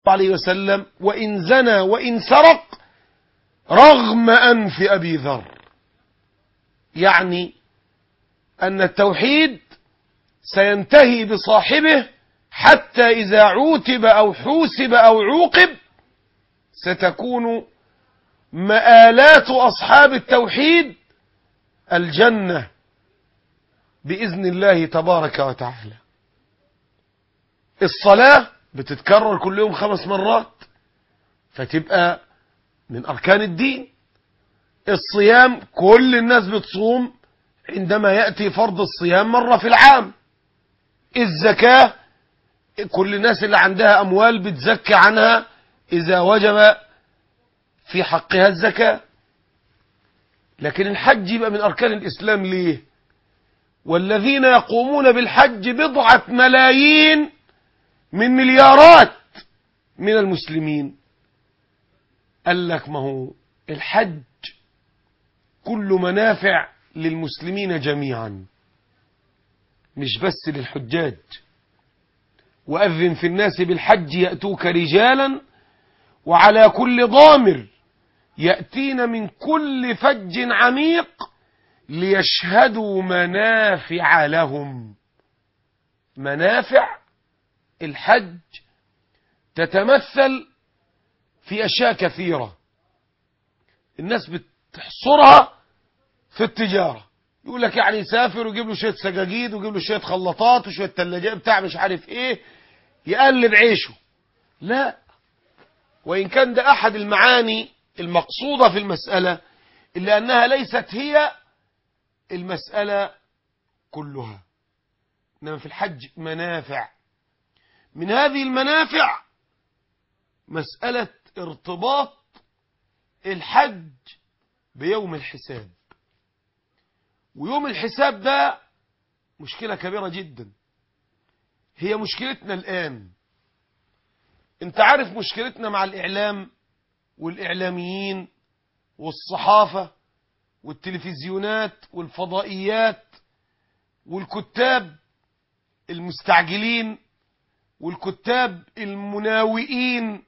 عليه وسلم وإن زنى وإن سرق رغم أنف أبي ذر يعني أن التوحيد سينتهي بصاحبه حتى إذا عوتب أو حوسب أو عوقب ستكون مآلات أصحاب التوحيد الجنة بإذن الله تبارك وتعالى الصلاة بتتكرر كل يوم خمس مرات فتبقى من أركان الدين الصيام كل الناس بتصوم عندما يأتي فرض الصيام مرة في العام الزكاة كل الناس اللي عندها أموال بتزكي عنها إذا وجب في حقها الزكاة لكن الحج يبقى من أركان الإسلام ليه والذين يقومون بالحج بضعة ملايين من مليارات من المسلمين قال لك ما هو الحج كل منافع للمسلمين جميعا مش بس للحجاج وأذن في الناس بالحج يأتوك رجالا وعلى كل ضامر يأتين من كل فج عميق ليشهدوا منافع لهم منافع الحج تتمثل في أشياء كثيرة الناس بتحصرها في التجارة يقول لك يعني يسافر ويجيب له شوية سجاجيد ويجيب له شوية خلاطات وشوية تلاجات بتاع مش عارف ايه يقلب عيشه لا وإن كان ده أحد المعاني المقصودة في المسألة إلا أنها ليست هي المسألة كلها إنما في الحج منافع من هذه المنافع مسألة ارتباط الحج بيوم الحساب ويوم الحساب ده مشكلة كبيرة جدا هي مشكلتنا الآن انت عارف مشكلتنا مع الإعلام والإعلاميين والصحافة والتلفزيونات والفضائيات والكتاب المستعجلين والكتاب المناوئين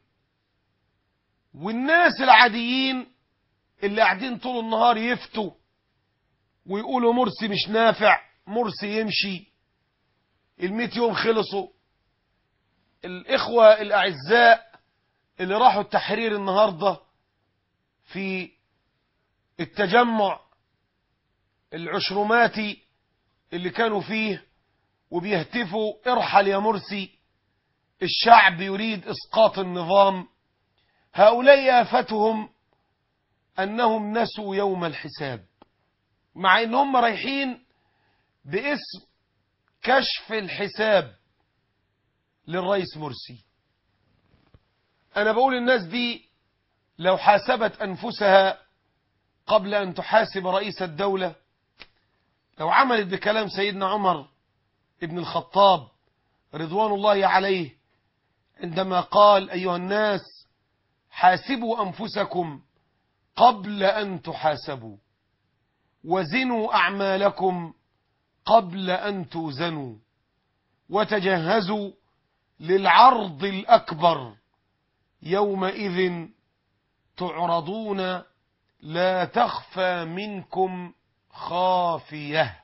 والناس العاديين اللي قاعدين طول النهار يفتوا ويقولوا مرسي مش نافع مرسي يمشي الميت يوم خلصوا الإخوة الأعزاء اللي راحوا التحرير النهاردة في التجمع العشرماتي اللي كانوا فيه وبيهتفوا ارحل يا مرسي الشعب يريد اسقاط النظام هؤلاء آفتهم أنهم نسوا يوم الحساب مع ان هم رايحين باسم كشف الحساب للرئيس مرسي انا بقول الناس دي لو حاسبت انفسها قبل ان تحاسب رئيس الدولة لو عملت بكلام سيدنا عمر ابن الخطاب رضوان الله عليه عندما قال ايها الناس حاسبوا انفسكم قبل ان تحاسبوا وزنوا أعمالكم قبل أن توزنوا وتجهزوا للعرض الأكبر يومئذ تعرضون لا تخفى منكم خافية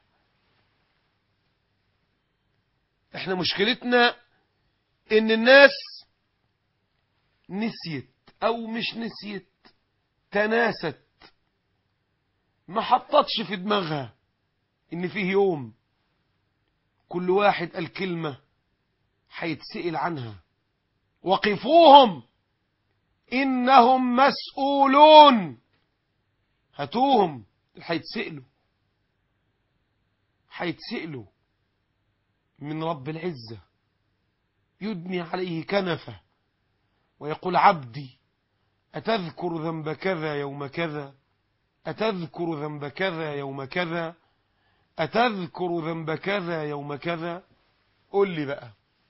احنا مشكلتنا ان الناس نسيت او مش نسيت تناست ما حطتش في دماغها ان فيه يوم كل واحد قال كلمة هيتسئل عنها وقفوهم انهم مسؤولون هاتوهم هيتسئلوا هيتسئلوا من رب العزة يدني عليه كنفه ويقول عبدي أتذكر ذنب كذا يوم كذا أتذكر ذنب كذا يوم كذا أتذكر ذنب كذا يوم كذا قل لي بقى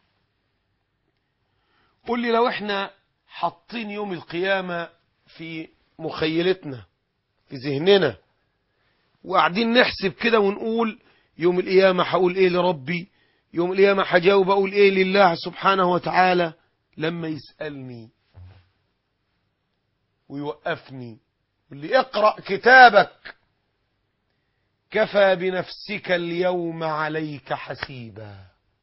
قل لي لو احنا حاطين يوم القيامة في مخيلتنا في ذهننا وقاعدين نحسب كده ونقول يوم القيامة هقول ايه لربي يوم القيامة هجاوب اقول ايه لله سبحانه وتعالى لما يسألني ويوقفني يقول لي اقرأ كتابك كفى بنفسك اليوم عليك حسيبا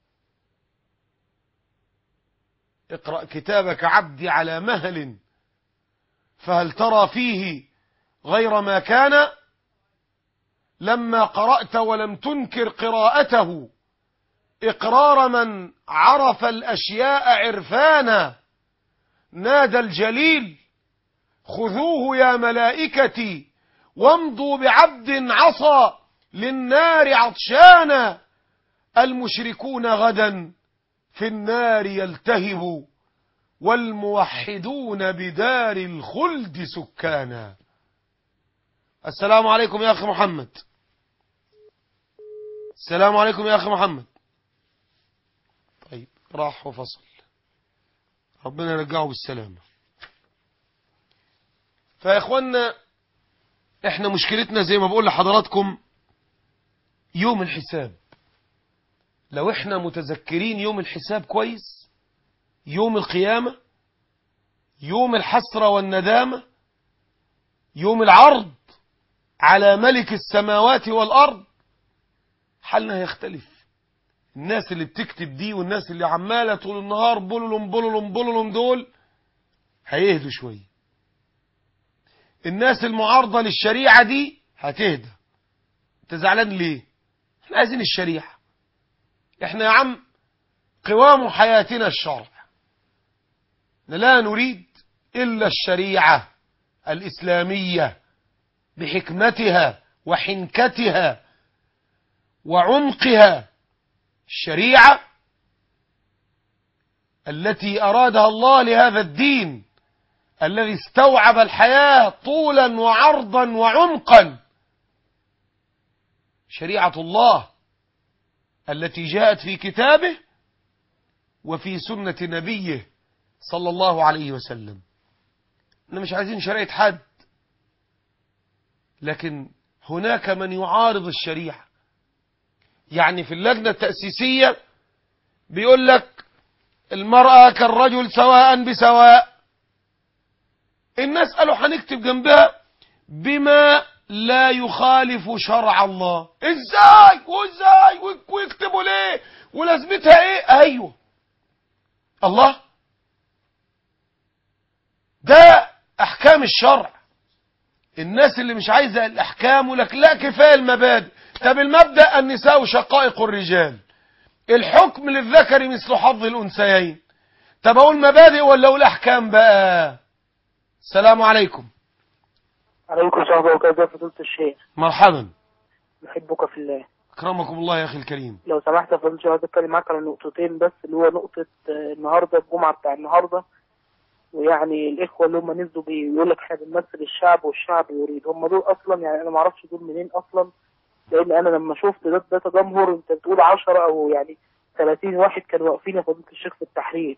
اقرأ كتابك عبدي على مهل فهل ترى فيه غير ما كان لما قرأت ولم تنكر قراءته إقرار من عرف الأشياء عرفانا نادى الجليل خذوه يا ملائكتي وامضوا بعبد عصى للنار عطشانا المشركون غدا في النار يلتهب والموحدون بدار الخلد سكانا السلام عليكم يا أخي محمد السلام عليكم يا أخي محمد طيب راح وفصل ربنا يرجعه بالسلامة فيا إخوانا احنا مشكلتنا زي ما بقول لحضراتكم يوم الحساب لو احنا متذكرين يوم الحساب كويس يوم القيامة يوم الحسرة والندامة يوم العرض على ملك السماوات والأرض حالنا هيختلف الناس اللي بتكتب دي والناس اللي عمالة طول النهار بولولم بولولم بولولم دول هيهدوا شوية الناس المعارضة للشريعة دي هتهدى انت زعلان ليه احنا عايزين الشريعة احنا يا عم قوام حياتنا الشرع لا نريد إلا الشريعة الإسلامية بحكمتها وحنكتها وعمقها الشريعة التي أرادها الله لهذا الدين الذي استوعب الحياة طولا وعرضا وعمقا شريعة الله التي جاءت في كتابه وفي سنة نبيه صلى الله عليه وسلم احنا مش عايزين شريعة حد لكن هناك من يعارض الشريعة يعني في اللجنة التأسيسية بيقول لك المرأة كالرجل سواء بسواء الناس قالوا هنكتب جنبها بما لا يخالف شرع الله ازاي وازاي ويكتبوا ليه ولازمتها ايه ايوه الله ده احكام الشرع الناس اللي مش عايزه الاحكام ولك لا كفايه المبادئ طب المبدا النساء شقائق الرجال الحكم للذكر مثل حظ الانثيين طب اقول مبادئ ولا اقول احكام بقى السلام عليكم عليكم السلام ورحمة الله فضيلة الشيخ مرحبا نحبك في الله اكرمكم الله يا اخي الكريم لو سمحت يا فضيلة الشيخ عايز اتكلم معاك على نقطتين بس اللي هو نقطة آه، النهاردة الجمعة بتاع النهاردة ويعني الإخوة اللي هم نزلوا بيقول لك احنا بنمثل الشعب والشعب يريد هم دول أصلا يعني أنا ما أعرفش دول منين أصلا لأن أنا لما شفت ده ده تجمهر أنت بتقول 10 أو يعني 30 واحد كانوا واقفين يا فضيلة الشيخ في التحرير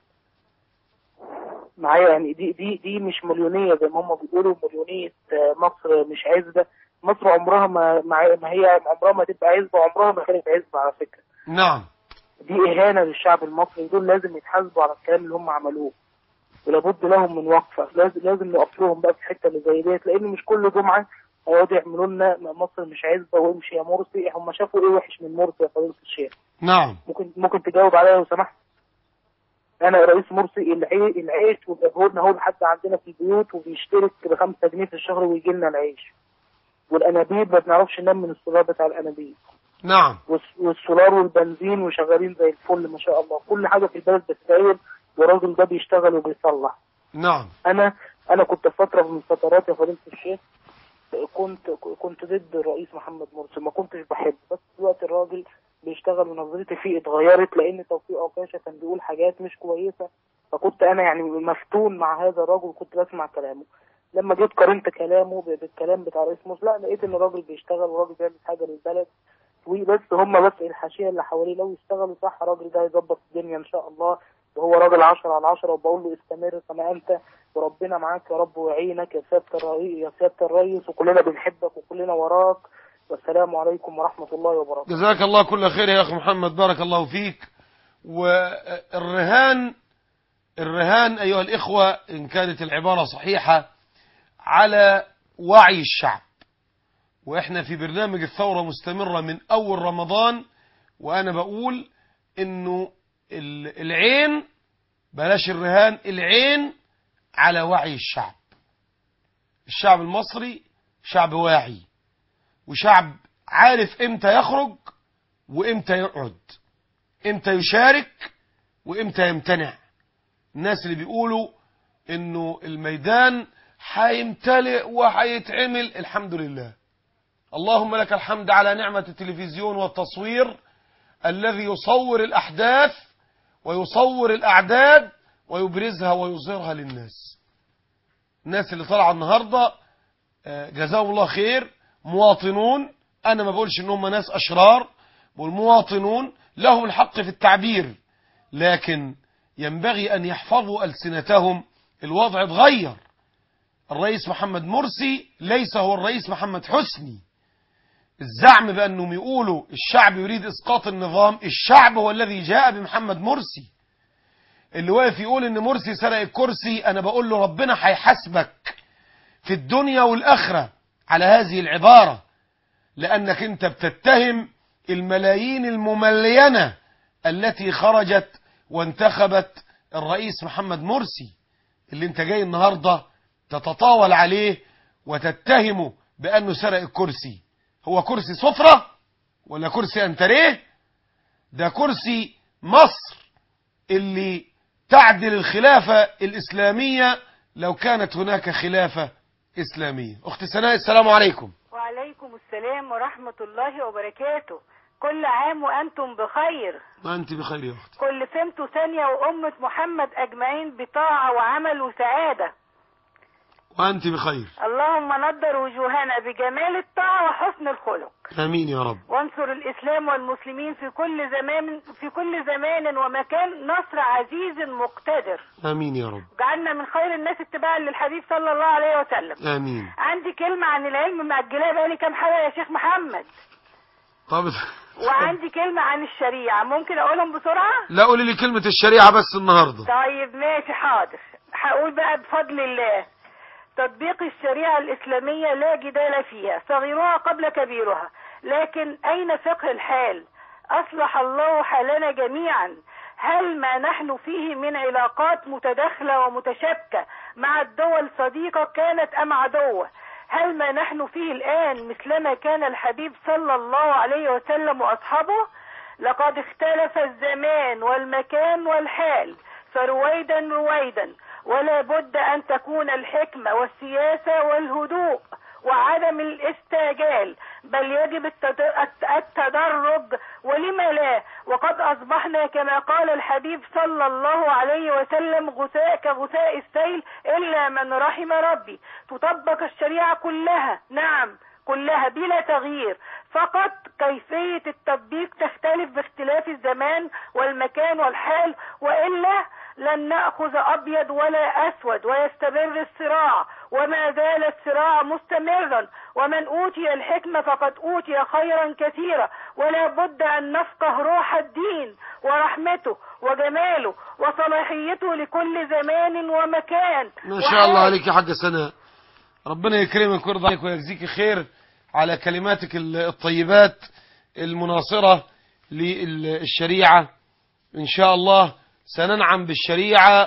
معايا يعني دي دي دي مش مليونية زي ما هم بيقولوا مليونية آه، مصر مش عزبة مصر عمرها ما ما ما هي عمرها ما تبقى عزبة وعمرها ما كانت عزبة على فكرة نعم دي إهانة للشعب المصري دول لازم يتحاسبوا على الكلام اللي هم عملوه ولابد لهم من وقفة لازم لازم نقف لهم بقى في الحتة اللي زي ديت لأن مش كل جمعة هيقعدوا يعملوا لنا مصر مش عزبة وامشي يا مرسي هم شافوا إيه وحش من مرسي يا فضيلة الشيخ نعم ممكن ممكن تجاوب عليا لو سمحت انا رئيس مرسي العي- العيش وبيجهودنا هو لحد عندنا في البيوت وبيشترك بخمسة جنيه في الشهر ويجي لنا العيش والانابيب ما بنعرفش ننام من السولار بتاع الانابيب نعم والس- والسولار والبنزين وشغالين زي الفل ما شاء الله كل حاجه في البلد بتتعمل والراجل ده بيشتغل وبيصلح نعم انا انا كنت في فتره من الفترات يا فضيله الشيخ كنت كنت ضد الرئيس محمد مرسي ما كنتش بحبه بس دلوقتي الراجل بيشتغل ونظرتي فيه اتغيرت لان توفيق عكاشه كان بيقول حاجات مش كويسه فكنت انا يعني مفتون مع هذا الراجل وكنت بسمع كلامه لما جيت قارنت كلامه ب- بالكلام بتاع رئيس مرسي لا لقيت ان الراجل بيشتغل والراجل بيعمل حاجه للبلد وبس هم بس الحاشيه اللي حواليه لو يشتغلوا صح الراجل ده هيظبط الدنيا ان شاء الله وهو راجل 10 على 10 وبقول له استمر كما انت وربنا معاك يا رب ويعينك يا سياده الرئيس يا سياده الرئيس وكلنا بنحبك وكلنا وراك والسلام عليكم ورحمه الله وبركاته جزاك الله كل خير يا أخي محمد بارك الله فيك والرهان الرهان أيها الإخوة إن كانت العبارة صحيحة على وعي الشعب وإحنا في برنامج الثورة مستمرة من أول رمضان وأنا بقول إنه ال- العين بلاش الرهان العين على وعي الشعب الشعب المصري شعب واعي وشعب عارف امتى يخرج وامتى يقعد امتى يشارك وامتى يمتنع الناس اللي بيقولوا انه الميدان هيمتلئ وهيتعمل الحمد لله اللهم لك الحمد على نعمة التلفزيون والتصوير الذي يصور الأحداث ويصور الأعداد ويبرزها ويظهرها للناس الناس اللي طلع النهاردة آه، جزاهم الله خير مواطنون أنا ما بقولش إن هم ناس أشرار بقول مواطنون لهم الحق في التعبير لكن ينبغي أن يحفظوا ألسنتهم الوضع اتغير الرئيس محمد مرسي ليس هو الرئيس محمد حسني الزعم بأنهم يقولوا الشعب يريد إسقاط النظام الشعب هو الذي جاء بمحمد مرسي اللي واقف يقول ان مرسي سرق الكرسي انا بقول له ربنا هيحاسبك في الدنيا والاخره على هذه العباره لانك انت بتتهم الملايين المملينه التي خرجت وانتخبت الرئيس محمد مرسي اللي انت جاي النهارده تتطاول عليه وتتهمه بانه سرق الكرسي هو كرسي سفره ولا كرسي انتريه ده كرسي مصر اللي تعدل الخلافة الإسلامية لو كانت هناك خلافة إسلامية أخت سناء السلام عليكم وعليكم السلام ورحمة الله وبركاته كل عام وأنتم بخير وأنت بخير يا أختي كل سمت ثانية وأمة محمد أجمعين بطاعة وعمل وسعادة وأنت بخير اللهم نضر وجوهنا بجمال الطاعة وحسن الخلق آمين يا رب وانصر الإسلام والمسلمين في كل زمان في كل زمان ومكان نصر عزيز مقتدر آمين يا رب جعلنا من خير الناس اتباعا للحبيب صلى الله عليه وسلم آمين عندي كلمة عن العلم مأجلها بقالي كام حلقة يا شيخ محمد طب وعندي كلمة عن الشريعة ممكن أقولهم بسرعة؟ لا قولي لي كلمة الشريعة بس النهاردة طيب ماشي حاضر هقول بقى بفضل الله تطبيق الشريعة الإسلامية لا جدال فيها صغيرها قبل كبيرها لكن أين فقه الحال أصلح الله حالنا جميعا هل ما نحن فيه من علاقات متداخلة ومتشابكة مع الدول صديقة كانت أم عدوة هل ما نحن فيه الآن مثلما كان الحبيب صلى الله عليه وسلم وأصحابه لقد اختلف الزمان والمكان والحال فرويدا رويدا ولا بد أن تكون الحكمة والسياسة والهدوء وعدم الاستعجال بل يجب التد- الت- التدرج ولم لا وقد أصبحنا كما قال الحبيب صلى الله عليه وسلم غثاء كغثاء السيل إلا من رحم ربي تطبق الشريعة كلها نعم كلها بلا تغيير فقط كيفية التطبيق تختلف باختلاف الزمان والمكان والحال وإلا لن نأخذ أبيض ولا أسود ويستمر الصراع وما زال الصراع مستمرا ومن أوتي الحكمة فقد أوتي خيرا كثيرا ولا بد أن نفقه روح الدين ورحمته وجماله وصلاحيته لكل زمان ومكان ما شاء الله عليك يا حاجة سناء ربنا يكرمك ويرضى عليك ويجزيك خير على كلماتك ال- الطيبات المناصرة للشريعة إن شاء الله سننعم بالشريعة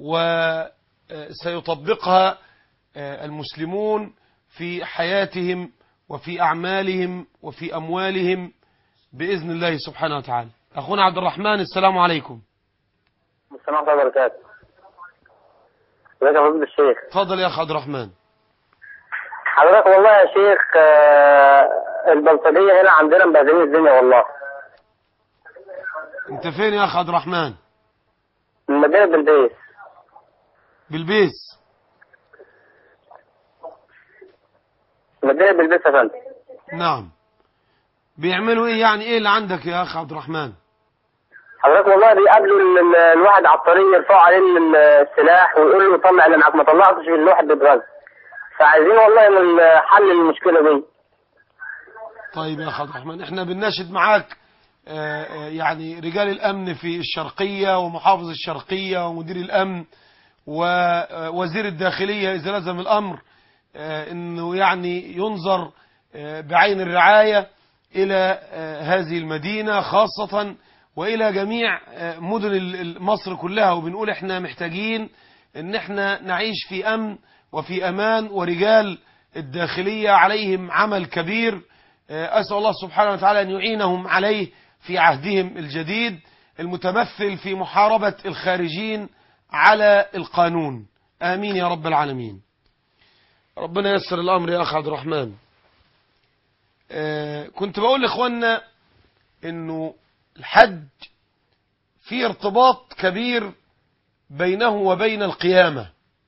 وسيطبقها المسلمون في حياتهم وفي أعمالهم وفي أموالهم بإذن الله سبحانه وتعالى أخونا عبد الرحمن السلام عليكم السلام ورحمة الله وبركاته. ازيك يا فضيلة الشيخ؟ تفضل يا أخ عبد الرحمن حضرتك والله يا شيخ آه، البلطجية هنا عندنا مبهدلين الدنيا والله. أنت فين يا أخ عبد الرحمن من مدينة بلبيس. بالبيس مدينة بلبيس يا فندم. نعم بيعملوا ايه يعني ايه اللي عندك يا اخ عبد الرحمن حضرتك والله بيقابلوا ال- ال- الواحد على الطريق يرفعوا عليه ال- السلاح ويقول له طلع اللي معاك ما طلعتش الواحد بيتغذى. فعايزين والله من حل المشكلة دي. طيب يا اخ عبد الرحمن احنا بنناشد معاك آه، آه، يعني رجال الأمن في الشرقية ومحافظ الشرقية ومدير الأمن ووزير الداخلية إذا لزم الأمر آه، أنه يعني ينظر آه، بعين الرعاية إلى آه، هذه المدينة خاصة وإلى جميع آه، مدن ال- ال- مصر كلها وبنقول احنا محتاجين ان احنا نعيش في أمن وفي أمان ورجال الداخلية عليهم عمل كبير آه، أسأل الله سبحانه وتعالى أن يعينهم عليه في عهدهم الجديد المتمثل في محاربة الخارجين على القانون آمين يا رب العالمين ربنا يسر الأمر يا أخ عبد الرحمن آه، كنت بقول لإخواننا أنه الحج في ارتباط كبير بينه وبين القيامة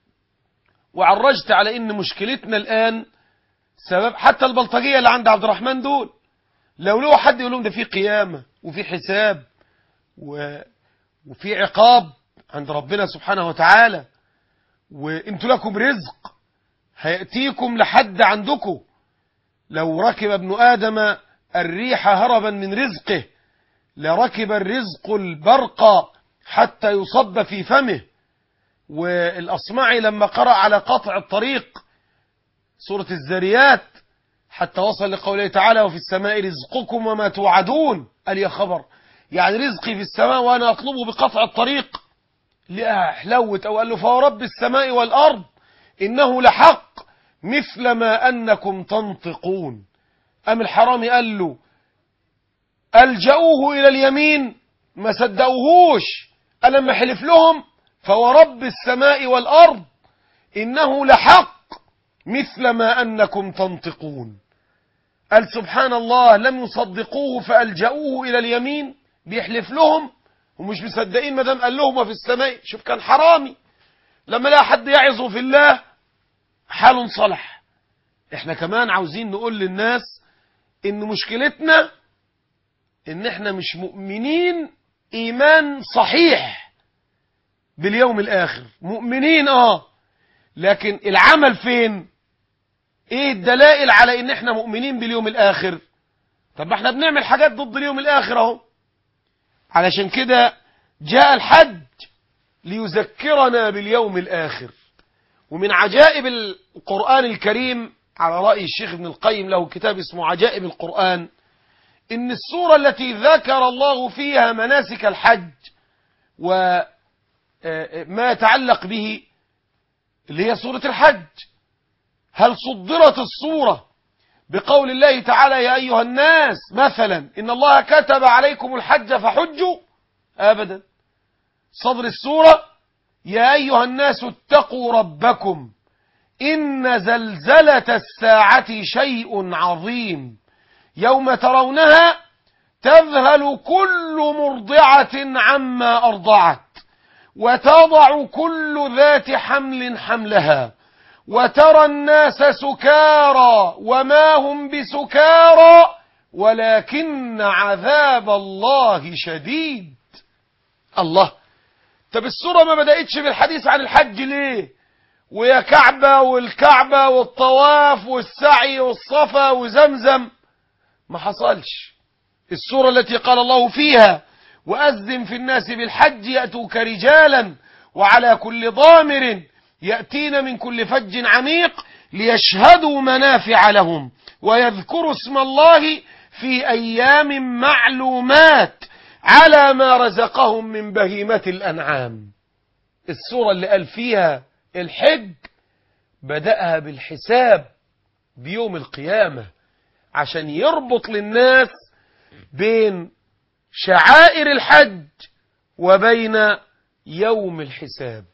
وعرجت على أن مشكلتنا الآن سبب حتى البلطجية اللي عند عبد الرحمن دول لو له حد يقول لهم ده في قيامة وفي حساب و... وفي عقاب عند ربنا سبحانه وتعالى وانتوا لكم رزق هيأتيكم لحد عندكم لو ركب ابن آدم الريح هربا من رزقه لركب الرزق البرق حتى يصب في فمه والأصمعي لما قرأ على قطع الطريق سورة الزريات حتى وصل لقوله تعالى وفي السماء رزقكم وما توعدون قال يا خبر يعني رزقي في السماء وأنا أطلبه بقطع الطريق لقاها حلوت أو قال له فورب السماء والأرض إنه لحق مثل ما أنكم تنطقون أم الحرامي قال له ألجأوه إلى اليمين ما صدقوهوش ألما حلف لهم فورب السماء والأرض إنه لحق مثل ما أنكم تنطقون قال سبحان الله لم يصدقوه فألجأوه إلى اليمين بيحلف لهم ومش مصدقين ما دام قال لهم في السماء شوف كان حرامي لما لا حد يعظه في الله حال صلح احنا كمان عاوزين نقول للناس ان مشكلتنا ان احنا مش مؤمنين ايمان صحيح باليوم الاخر مؤمنين اه لكن العمل فين ايه الدلائل على ان احنا مؤمنين باليوم الاخر طب ما احنا بنعمل حاجات ضد اليوم الاخر اهو علشان كده جاء الحج ليذكرنا باليوم الآخر ومن عجائب القرآن الكريم على رأي الشيخ ابن القيم له كتاب اسمه عجائب القرآن إن السورة التي ذكر الله فيها مناسك الحج وما يتعلق به اللي هي سورة الحج هل صدرت الصورة بقول الله تعالى يا أيها الناس مثلا إن الله كتب عليكم الحج فحجوا أبدا صدر السورة يا أيها الناس اتقوا ربكم إن زلزلة الساعة شيء عظيم يوم ترونها تذهل كل مرضعة عما أرضعت وتضع كل ذات حمل حملها وترى الناس سكارى وما هم بسكارى ولكن عذاب الله شديد الله طب السورة ما بدأتش بالحديث عن الحج ليه ويا كعبة والكعبة والطواف والسعي والصفا وزمزم ما حصلش السورة التي قال الله فيها وأذن في الناس بالحج يأتوك رجالا وعلى كل ضامر يأتين من كل فج عميق ليشهدوا منافع لهم ويذكروا اسم الله في أيام معلومات على ما رزقهم من بهيمة الأنعام السورة اللي قال فيها الحج بدأها بالحساب بيوم القيامة عشان يربط للناس بين شعائر الحج وبين يوم الحساب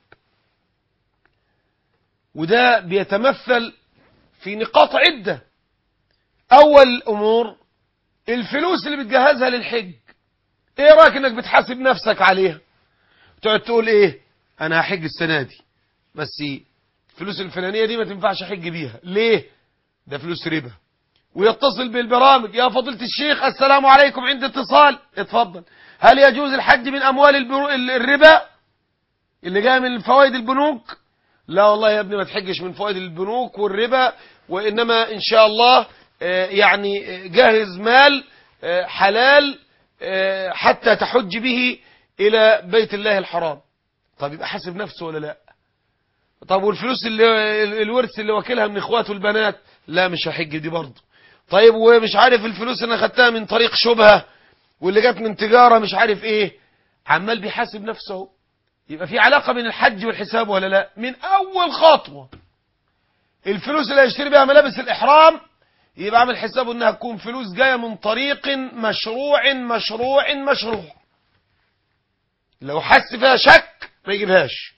وده بيتمثل في نقاط عدة أول الأمور الفلوس اللي بتجهزها للحج ايه رأيك انك بتحاسب نفسك عليها تقعد تقول ايه انا هحج السنة دي بس الفلوس الفلانية دي ما تنفعش احج بيها ليه ده فلوس ربا ويتصل بالبرامج يا فضيلة الشيخ السلام عليكم عند اتصال اتفضل هل يجوز الحج من اموال البرو... الربا اللي جايه من فوائد البنوك لا والله يا ابني ما تحجش من فوائد البنوك والربا وانما ان شاء الله آه، يعني آه، جهز مال آه، حلال آه، حتى تحج به إلى بيت الله الحرام طب يبقى حاسب نفسه ولا لا طب والفلوس اللي الورث اللي واكلها من اخواته البنات لا مش هحج دي برضه طيب ومش عارف الفلوس اللي انا خدتها من طريق شبهة واللي جت من تجارة مش عارف ايه عمال بيحاسب نفسه اهو. يبقى في علاقة بين الحج والحساب ولا لا من اول خطوة الفلوس اللي هيشتري بيها ملابس الاحرام يبقى عامل حسابه انها تكون فلوس جاية من طريق مشروع مشروع مشروع لو حس فيها شك ما يجيبهاش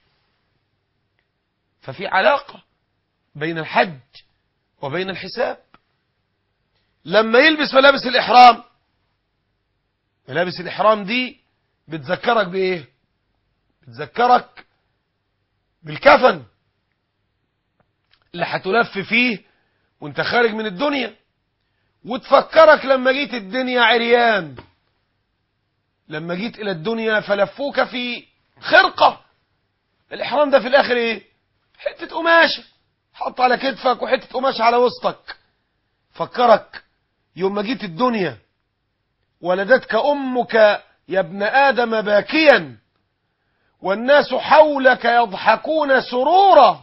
ففي علاقة بين الحج وبين الحساب لما يلبس ملابس الإحرام ملابس الإحرام دي بتذكرك بإيه بتذكرك بالكفن اللي هتلف فيه وانت خارج من الدنيا وتفكرك لما جيت الدنيا عريان لما جيت إلى الدنيا فلفوك في خرقة الإحرام ده في الآخر إيه حتة قماشة حط على كتفك وحتة قماشة على وسطك فكرك يوم ما جيت الدنيا ولدتك أمك يا ابن آدم باكيا والناس حولك يضحكون سرورا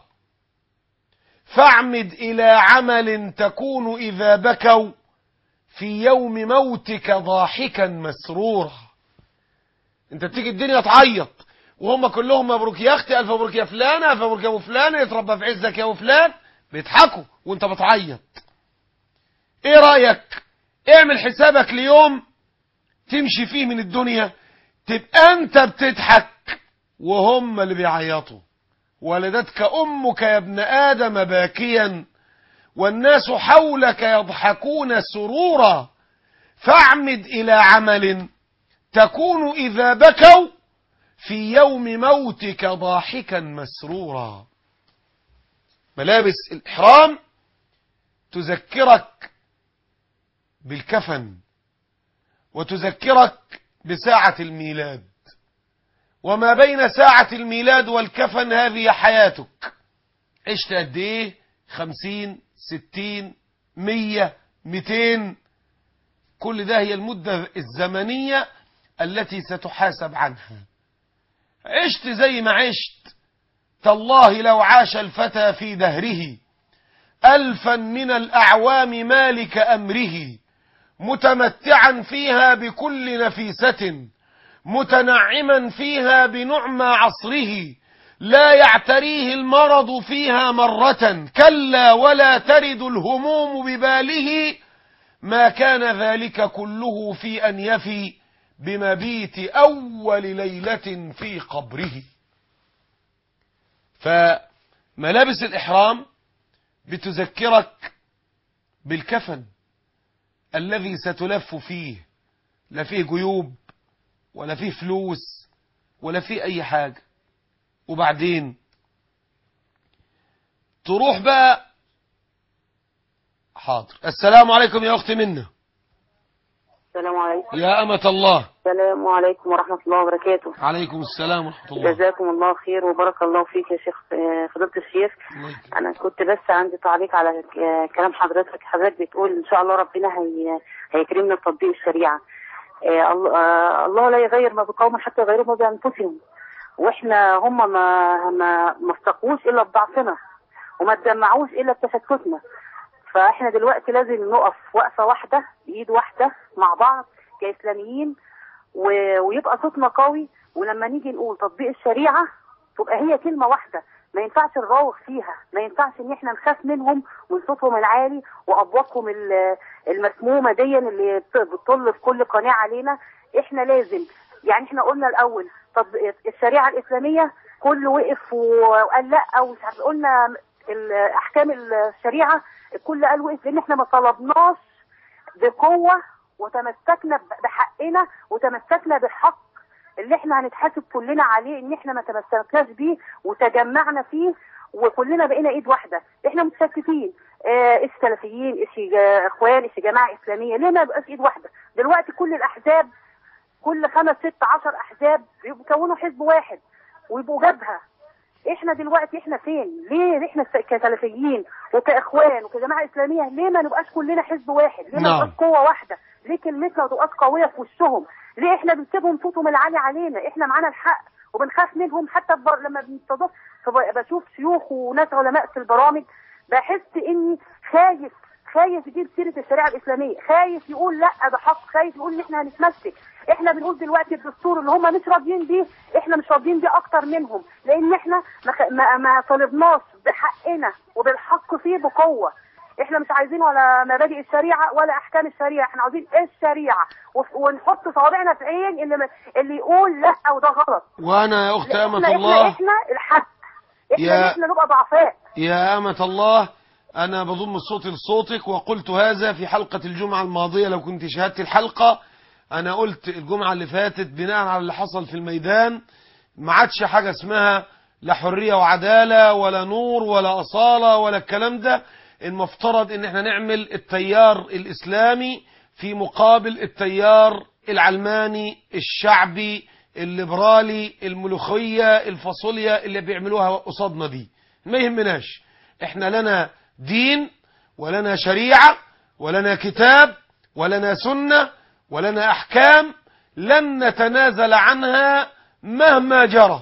فاعمد إلى عمل تكون إذا بكوا في يوم موتك ضاحكا مسرورا انت بتيجي الدنيا تعيط وهم كلهم مبروك يا اختي الف مبروك يا فلانه الف مبروك يا ابو فلان يتربى في عزك يا ابو فلان بيضحكوا وانت بتعيط ايه رايك اعمل حسابك ليوم تمشي فيه من الدنيا تبقى انت بتضحك وهم اللي بيعيطوا ولدتك امك يا ابن ادم باكيا والناس حولك يضحكون سرورا فاعمد الى عمل تكون اذا بكوا في يوم موتك ضاحكا مسرورا ملابس الإحرام تذكرك بالكفن وتذكرك بساعة الميلاد وما بين ساعة الميلاد والكفن هذه حياتك عشت قد ايه خمسين ستين مية ميتين كل ده هي المدة الزمنية التي ستحاسب عنها عشت زي ما عشت تالله لو عاش الفتى في دهره ألفا من الأعوام مالك أمره متمتعا فيها بكل نفيسة متنعما فيها بنعمى عصره لا يعتريه المرض فيها مرة كلا ولا ترد الهموم بباله ما كان ذلك كله في أن يفي بمبيت أول ليلة في قبره فملابس الإحرام بتذكرك بالكفن الذي ستلف فيه لا فيه جيوب ولا فيه فلوس ولا فيه أي حاجة وبعدين تروح بقى حاضر السلام عليكم يا أختي منة السلام عليكم يا أمة الله السلام عليكم ورحمة الله وبركاته عليكم السلام ورحمة الله جزاكم الله خير وبارك الله فيك يا شيخ آه، فضيلة الشيخ الله يكرمك. أنا كنت بس عندي تعليق على ك- كلام حضرتك حضرتك بتقول إن شاء الله ربنا هي هيكرمنا بتطبيق الشريعة آه، الله آه، الله لا يغير ما بقوم حتى يغيروا ما بأنفسهم وإحنا هم ما ما ما استقوش إلا بضعفنا وما تجمعوش إلا بتشتتنا فإحنا دلوقتي لازم نقف وقفة واحدة بإيد واحدة مع بعض كإسلاميين و- ويبقى صوتنا قوي ولما نيجي نقول تطبيق الشريعة تبقى هي كلمة واحدة ما ينفعش نراوغ فيها ما ينفعش ان احنا نخاف منهم من صوتهم العالي وابواقهم ال- المسمومة دي اللي بت- بتطل في كل قناة علينا احنا لازم يعني احنا قلنا الاول طب الشريعة الاسلامية كل وقف وقال لا او مش عارف قلنا ال- احكام الشريعة الكل قال وقف لان احنا ما طلبناش بقوة وتمسكنا ب- بحقنا وتمسكنا بالحق اللي احنا هنتحاسب كلنا عليه ان احنا ما تمسكناش بيه وتجمعنا فيه وكلنا بقينا ايد واحده احنا متشتتين اه ايش سلفيين ايش جا- اخوان ايش جماعه اسلاميه ليه ما يبقاش ايد واحده دلوقتي كل الاحزاب كل خمس ست عشر احزاب بيكونوا حزب واحد ويبقوا جبهه احنا دلوقتي احنا فين ليه احنا س- كسلفيين وكاخوان وكجماعه اسلاميه ليه ما نبقاش كلنا حزب واحد ليه ما نعم. نبقاش قوه واحده ليه كلمتنا ما تبقاش قويه في وشهم ليه احنا بنسيبهم صوتهم العالي علينا احنا معانا الحق وبنخاف منهم حتى بر... لما بنستضيف فب- بشوف شيوخ وناس علماء في البرامج بحس اني خايف خايف يجيب سيره الشريعه الاسلاميه خايف يقول لا ده حق خايف يقول ان احنا هنتمسك احنا بنقول دلوقتي الدستور اللي هم مش راضيين بيه احنا مش راضيين بيه اكتر منهم لان احنا ما, خ- ما, ما طالبناش بحقنا وبالحق فيه بقوه احنا مش عايزين ولا مبادئ الشريعه ولا احكام الشريعه احنا عاوزين الشريعه وف- ونحط صوابعنا في عين اللي ما- اللي يقول لا وده غلط وأنا يا أخت احنا أمة احنا, الله احنا الحق احنا يا- احنا نبقى ضعفاء يا أمة الله أنا بضم صوتي لصوتك وقلت هذا في حلقة الجمعة الماضية لو كنت شاهدت الحلقة أنا قلت الجمعة اللي فاتت بناء على اللي حصل في الميدان ما عادش حاجة اسمها لا حرية وعدالة ولا نور ولا أصالة ولا الكلام ده المفترض ان احنا نعمل التيار الإسلامي في مقابل التيار العلماني الشعبي الليبرالي الملوخية الفاصوليا اللي بيعملوها قصادنا دي ما يهمناش احنا لنا دين ولنا شريعة ولنا كتاب ولنا سنة ولنا أحكام لن نتنازل عنها مهما جرى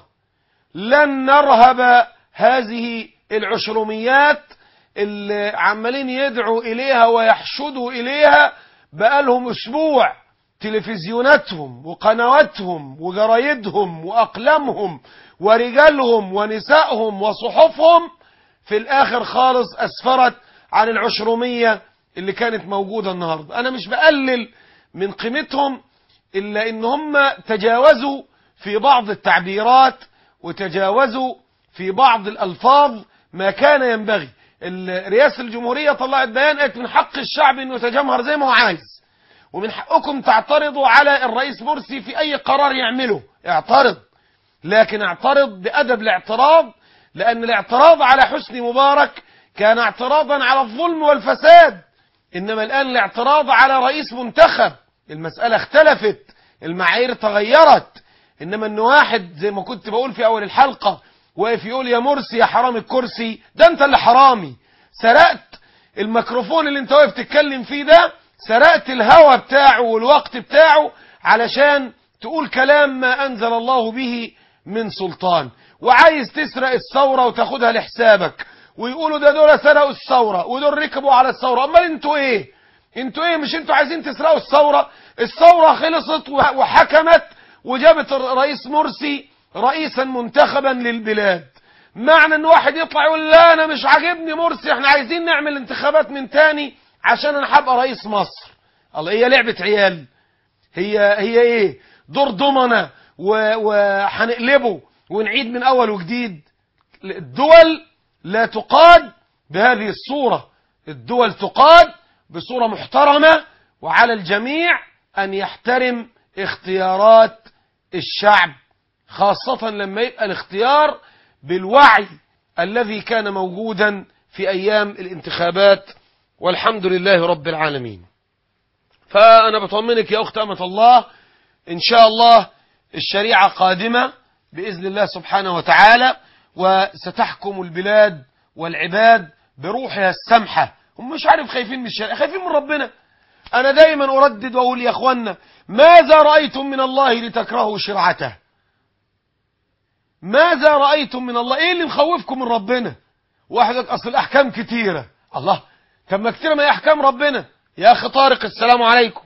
لن نرهب هذه العشرميات اللي عمالين يدعوا إليها ويحشدوا إليها بقالهم أسبوع تلفزيوناتهم وقنواتهم وجرايدهم وأقلامهم ورجالهم ونسائهم وصحفهم في الآخر خالص أسفرت عن العشرمية اللي كانت موجودة النهاردة أنا مش بقلل من قيمتهم إلا إن هم تجاوزوا في بعض التعبيرات وتجاوزوا في بعض الألفاظ ما كان ينبغي ال- رئاسة الجمهورية طلعت بيان قالت من حق الشعب انه يتجمهر زي ما هو عايز ومن حقكم تعترضوا على الرئيس مرسي في اي قرار يعمله اعترض لكن اعترض بأدب الاعتراض لأن الاعتراض على حسني مبارك كان اعتراضا على الظلم والفساد إنما الآن الاعتراض على رئيس منتخب المسألة اختلفت المعايير تغيرت إنما إن واحد زي ما كنت بقول في أول الحلقة واقف يقول يا مرسي يا حرام الكرسي ده أنت اللي حرامي سرقت الميكروفون اللي أنت واقف تتكلم فيه ده سرقت الهوى بتاعه والوقت بتاعه علشان تقول كلام ما أنزل الله به من سلطان وعايز تسرق الثورة وتاخدها لحسابك ويقولوا ده دول سرقوا الثورة ودول ركبوا على الثورة امال انتوا ايه انتوا ايه مش انتوا عايزين تسرقوا الثورة الثورة خلصت وح- وحكمت وجابت الرئيس مرسي رئيسا منتخبا للبلاد معنى ان واحد يطلع يقول لا انا مش عاجبني مرسي احنا عايزين نعمل انتخابات من تاني عشان انا هبقى رئيس مصر الله هي لعبة عيال هي هي ايه دور ضمنة و- وهنقلبه ونعيد من اول وجديد الدول لا تقاد بهذه الصورة الدول تقاد بصورة محترمة وعلى الجميع أن يحترم اختيارات الشعب خاصة لما يبقى الاختيار بالوعي الذي كان موجودا في أيام الانتخابات والحمد لله رب العالمين فأنا بطمنك يا أخت أمة الله إن شاء الله الشريعة قادمة بإذن الله سبحانه وتعالى وستحكم البلاد والعباد بروحها السمحة هم مش عارف خايفين من الشريعة خايفين من ربنا أنا دايما أردد وأقول يا أخوانا ماذا رأيتم من الله لتكرهوا شرعته ماذا رأيتم من الله إيه اللي مخوفكم من ربنا واحد يقول أصل الأحكام كتيرة الله طب ما كتيرة ما هي أحكام ربنا يا أخي طارق السلام عليكم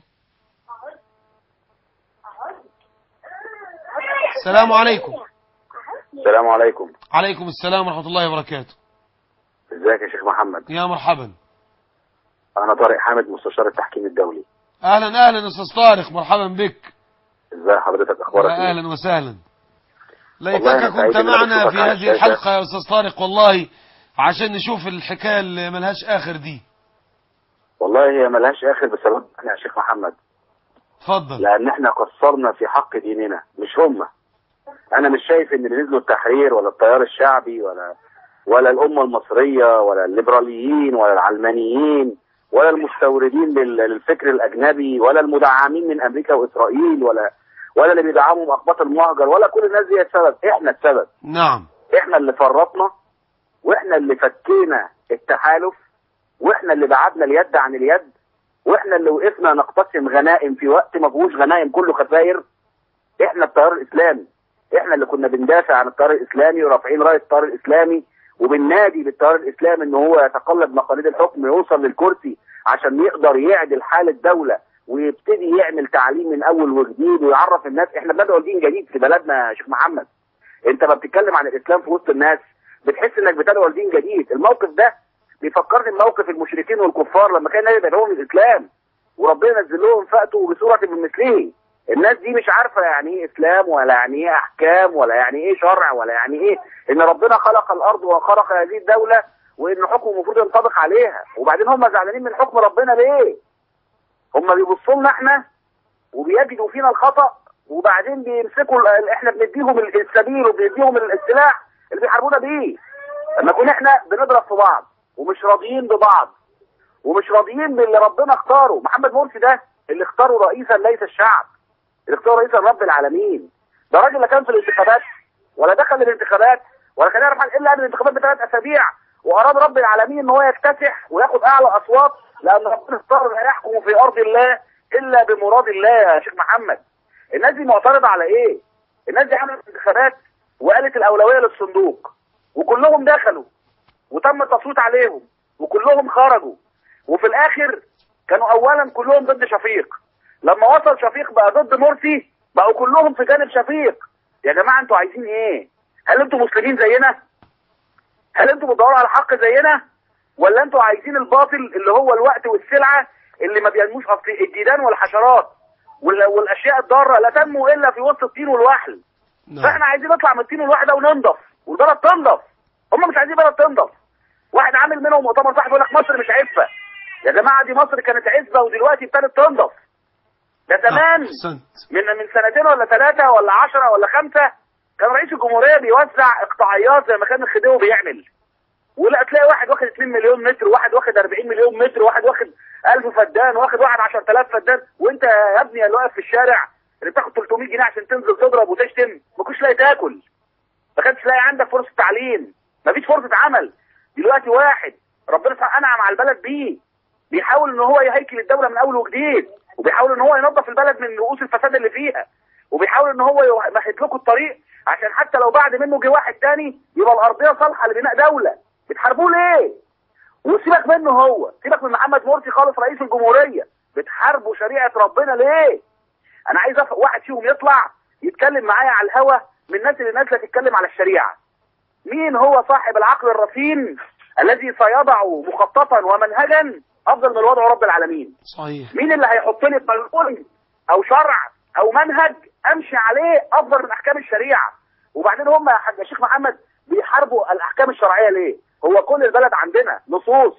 السلام عليكم السلام عليكم عليكم السلام ورحمة الله وبركاته ازيك يا شيخ محمد يا مرحبا انا طارق حامد مستشار التحكيم الدولي أهلا أهلا أستاذ طارق مرحبا بك ازي حضرتك اخبارك يا ايه أهلا وسهلا والله ليتك أنا كنت سعيد إن أنا معنا بشوفك في على هذه الشاشة. الحلقة يا أستاذ طارق والله عشان نشوف الحكاية اللي ملهاش آخر دي والله هي ملهاش اخر بسبب احنا يا شيخ محمد اتفضل لان احنا قصرنا في حق ديننا مش هم انا مش شايف ان اللي نزلوا التحرير ولا التيار الشعبي ولا ولا الامه المصريه ولا الليبراليين ولا العلمانيين ولا المستوردين لل- للفكر الاجنبي ولا المدعمين من امريكا واسرائيل ولا ولا اللي بيدعموا مخبط المهجر ولا كل الناس دي السبب احنا السبب نعم احنا اللي فرطنا واحنا اللي فكينا التحالف واحنا اللي بعدنا اليد عن اليد واحنا اللي وقفنا نقتسم غنائم في وقت ما فيهوش غنائم كله خسائر احنا التيار الاسلامي احنا اللي كنا بندافع عن التيار الاسلامي ورافعين رايه التيار الاسلامي وبننادي بالتيار الاسلامي ان هو يتقلد مقاليد الحكم يوصل للكرسي عشان يقدر يعدل حال الدوله ويبتدي يعمل تعليم من اول وجديد ويعرف الناس احنا بندعو دين جديد في بلدنا يا شيخ محمد انت ما بتتكلم عن الاسلام في وسط الناس بتحس انك بتدعو لدين جديد الموقف ده بيفكرني بموقف المشركين والكفار لما كان النبي يدعوهم للاسلام وربنا نزل لهم فاتوا بسوره من مثله الناس دي مش عارفه يعني ايه اسلام ولا يعني ايه احكام ولا يعني ايه شرع ولا يعني ايه ان ربنا خلق الارض وخلق هذه الدوله وان حكمه المفروض ينطبق عليها وبعدين هم زعلانين من حكم ربنا ليه؟ هم بيبصوا لنا احنا وبيجدوا فينا الخطا وبعدين بيمسكوا ال- احنا بنديهم ال- السبيل وبنديهم ال- السلاح اللي بيحاربونا بيه لما نكون احنا بنضرب في بعض ومش راضيين ببعض ومش راضيين باللي ربنا اختاره محمد مرسي ده اللي اختاره رئيسا ليس الشعب اللي اختاره رئيسا رب العالمين ده راجل لا كان في الانتخابات ولا دخل الانتخابات ولا كان يعرف عن الا قبل الانتخابات بثلاث اسابيع واراد رب العالمين ان هو يكتسح وياخد اعلى اصوات لان ربنا اختار لا يحكم في ارض الله الا بمراد الله يا شيخ محمد الناس دي معترضه على ايه؟ الناس دي عملت انتخابات وقالت الاولويه للصندوق وكلهم دخلوا وتم التصويت عليهم وكلهم خرجوا وفي الاخر كانوا اولا كلهم ضد شفيق لما وصل شفيق بقى ضد مرسي بقوا كلهم في جانب شفيق يا جماعه انتوا عايزين ايه هل انتوا مسلمين زينا هل انتوا بتدوروا على حق زينا ولا انتوا عايزين الباطل اللي هو الوقت والسلعه اللي ما بينموش اصل الديدان والحشرات وال- والاشياء الضاره لا تنمو الا في وسط الطين والوحل نعم فاحنا عايزين نطلع من الطين الواحده وننضف والبلد تنضف هم مش عايزين بلد تنضف واحد عامل منهم مؤتمر صحفي يقول لك مصر مش عفه يا جماعه دي مصر كانت عزبه ودلوقتي ابتدت تنضف ده زمان احسنت من من سنتين ولا ثلاثه ولا عشرة ولا خمسة كان رئيس الجمهوريه بيوزع اقطاعيات زي ما كان الخديوي بيعمل ولا تلاقي واحد واخد 2 مليون متر واحد واخد 40 مليون متر واحد واخد 1000 فدان واخد واحد 10000 فدان وانت يا ابني اللي واقف في الشارع اللي بتاخد 300 جنيه عشان تنزل تضرب وتشتم ما كنتش لاقي تاكل ما كانش لاقي عندك فرصه تعليم ما فيش فرصه عمل دلوقتي واحد ربنا سبحانه انعم على البلد بيه بيحاول ان هو يهيكل الدوله من اول وجديد وبيحاول ان هو ينظف البلد من رؤوس الفساد اللي فيها وبيحاول ان هو يمهد لكم الطريق عشان حتى لو بعد منه جه واحد تاني يبقى الارضيه صالحه لبناء دوله بتحاربوه ليه؟ وسيبك منه هو سيبك من محمد مرسي خالص رئيس الجمهوريه بتحاربوا شريعه ربنا ليه؟ انا عايز أف... واحد فيهم يطلع يتكلم معايا على الهوا من الناس اللي نازله تتكلم على الشريعه مين هو صاحب العقل الرصين الذي سيضع مخططا ومنهجا افضل من وضع رب العالمين صحيح مين اللي هيحط لي قانون او شرع او منهج امشي عليه افضل من احكام الشريعه وبعدين هم يا حاج شيخ محمد بيحاربوا الاحكام الشرعيه ليه هو كل البلد عندنا لصوص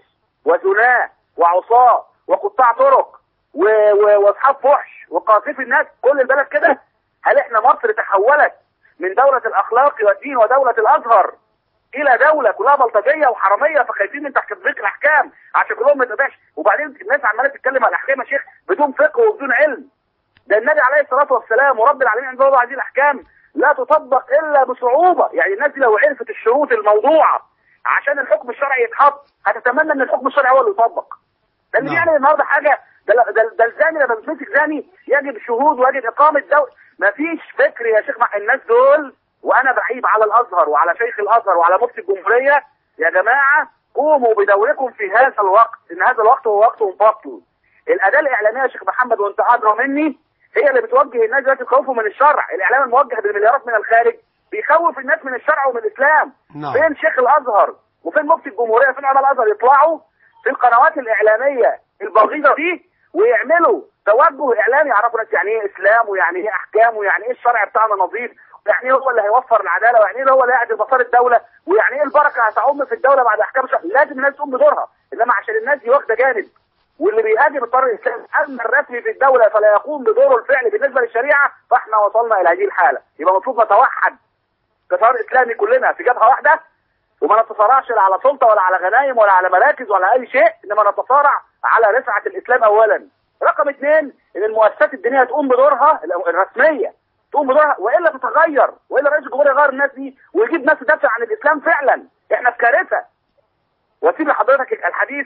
وزناه وعصاه وقطاع طرق و- و- واصحاب فحش وقاذفي الناس كل البلد كده هل احنا مصر تحولت من دولة الاخلاق والدين ودولة الازهر الى دولة كلها بلطجية وحرامية فخايفين من تطبيق الاحكام عشان كلهم ما يتبعش وبعدين الناس عمالة تتكلم على الاحكام يا شيخ بدون فقه وبدون علم ده النبي عليه الصلاة والسلام ورب العالمين عندما وضع هذه الاحكام لا تطبق الا بصعوبة يعني الناس دي لو عرفت الشروط الموضوعة عشان الحكم الشرعي يتحط هتتمنى ان الحكم الشرعي هو اللي يطبق ده اللي نعم. بيعمل النهارده حاجه ده ده, ده الزاني لما بيتمسك زاني يجب شهود ويجب اقامه دوله مفيش فكر يا شيخ مع الناس دول وانا بعيب على الازهر وعلى شيخ الازهر وعلى مفتي الجمهوريه يا جماعه قوموا بدوركم في هذا الوقت ان هذا الوقت هو وقت مفصل الاداه الاعلاميه يا شيخ محمد وانت ادرى مني هي اللي بتوجه الناس دلوقتي تخوفهم من الشرع الاعلام الموجه بالمليارات من الخارج بيخوف الناس من الشرع ومن الاسلام نعم. فين شيخ الازهر وفين مفتي الجمهوريه فين علماء الازهر يطلعوا في القنوات الاعلاميه البغيضه دي ويعملوا توجه اعلامي يعرفوا ناس يعني ايه اسلام ويعني ايه احكام ويعني ايه الشرع بتاعنا نظيف ويعني ايه هو اللي هيوفر العداله ويعني ايه هو اللي هيعدل مسار الدوله ويعني ايه البركه هتعم في الدوله بعد احكام الشرع لازم الناس تقوم بدورها انما عشان الناس دي واخده جانب واللي بيهاجم الطريق الاسلامي اما الرسمي في الدوله فلا يقوم بدوره الفعلي بالنسبه للشريعه فاحنا وصلنا الى هذه الحاله يبقى المفروض نتوحد كتيار اسلامي كلنا في جبهه واحده وما نتصارعش لا على سلطه ولا على غنايم ولا على مراكز ولا اي شيء انما نتصارع على رفعه الاسلام اولا رقم اثنين ان المؤسسات الدينيه تقوم بدورها الرسميه تقوم بدورها والا تتغير والا رئيس الجمهوريه يغير الناس دي ويجيب ناس تدافع عن الاسلام فعلا احنا في كارثه واسيب لحضرتك الحديث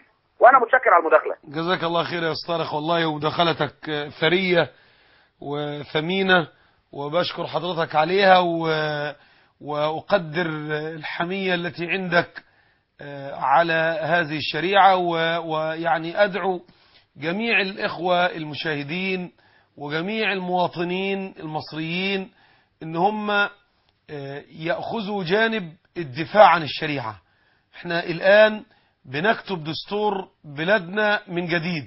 وانا متشكر على المداخله جزاك الله خير يا أستاذ طارق والله ومداخلتك ثرية وثمينة وبشكر حضرتك عليها و... وأقدر الحمية التي عندك آه، على هذه الشريعة و- ويعني أدعو جميع الإخوة المشاهدين وجميع المواطنين المصريين إن هم آه، يأخذوا جانب الدفاع عن الشريعة احنا الآن بنكتب دستور بلادنا من جديد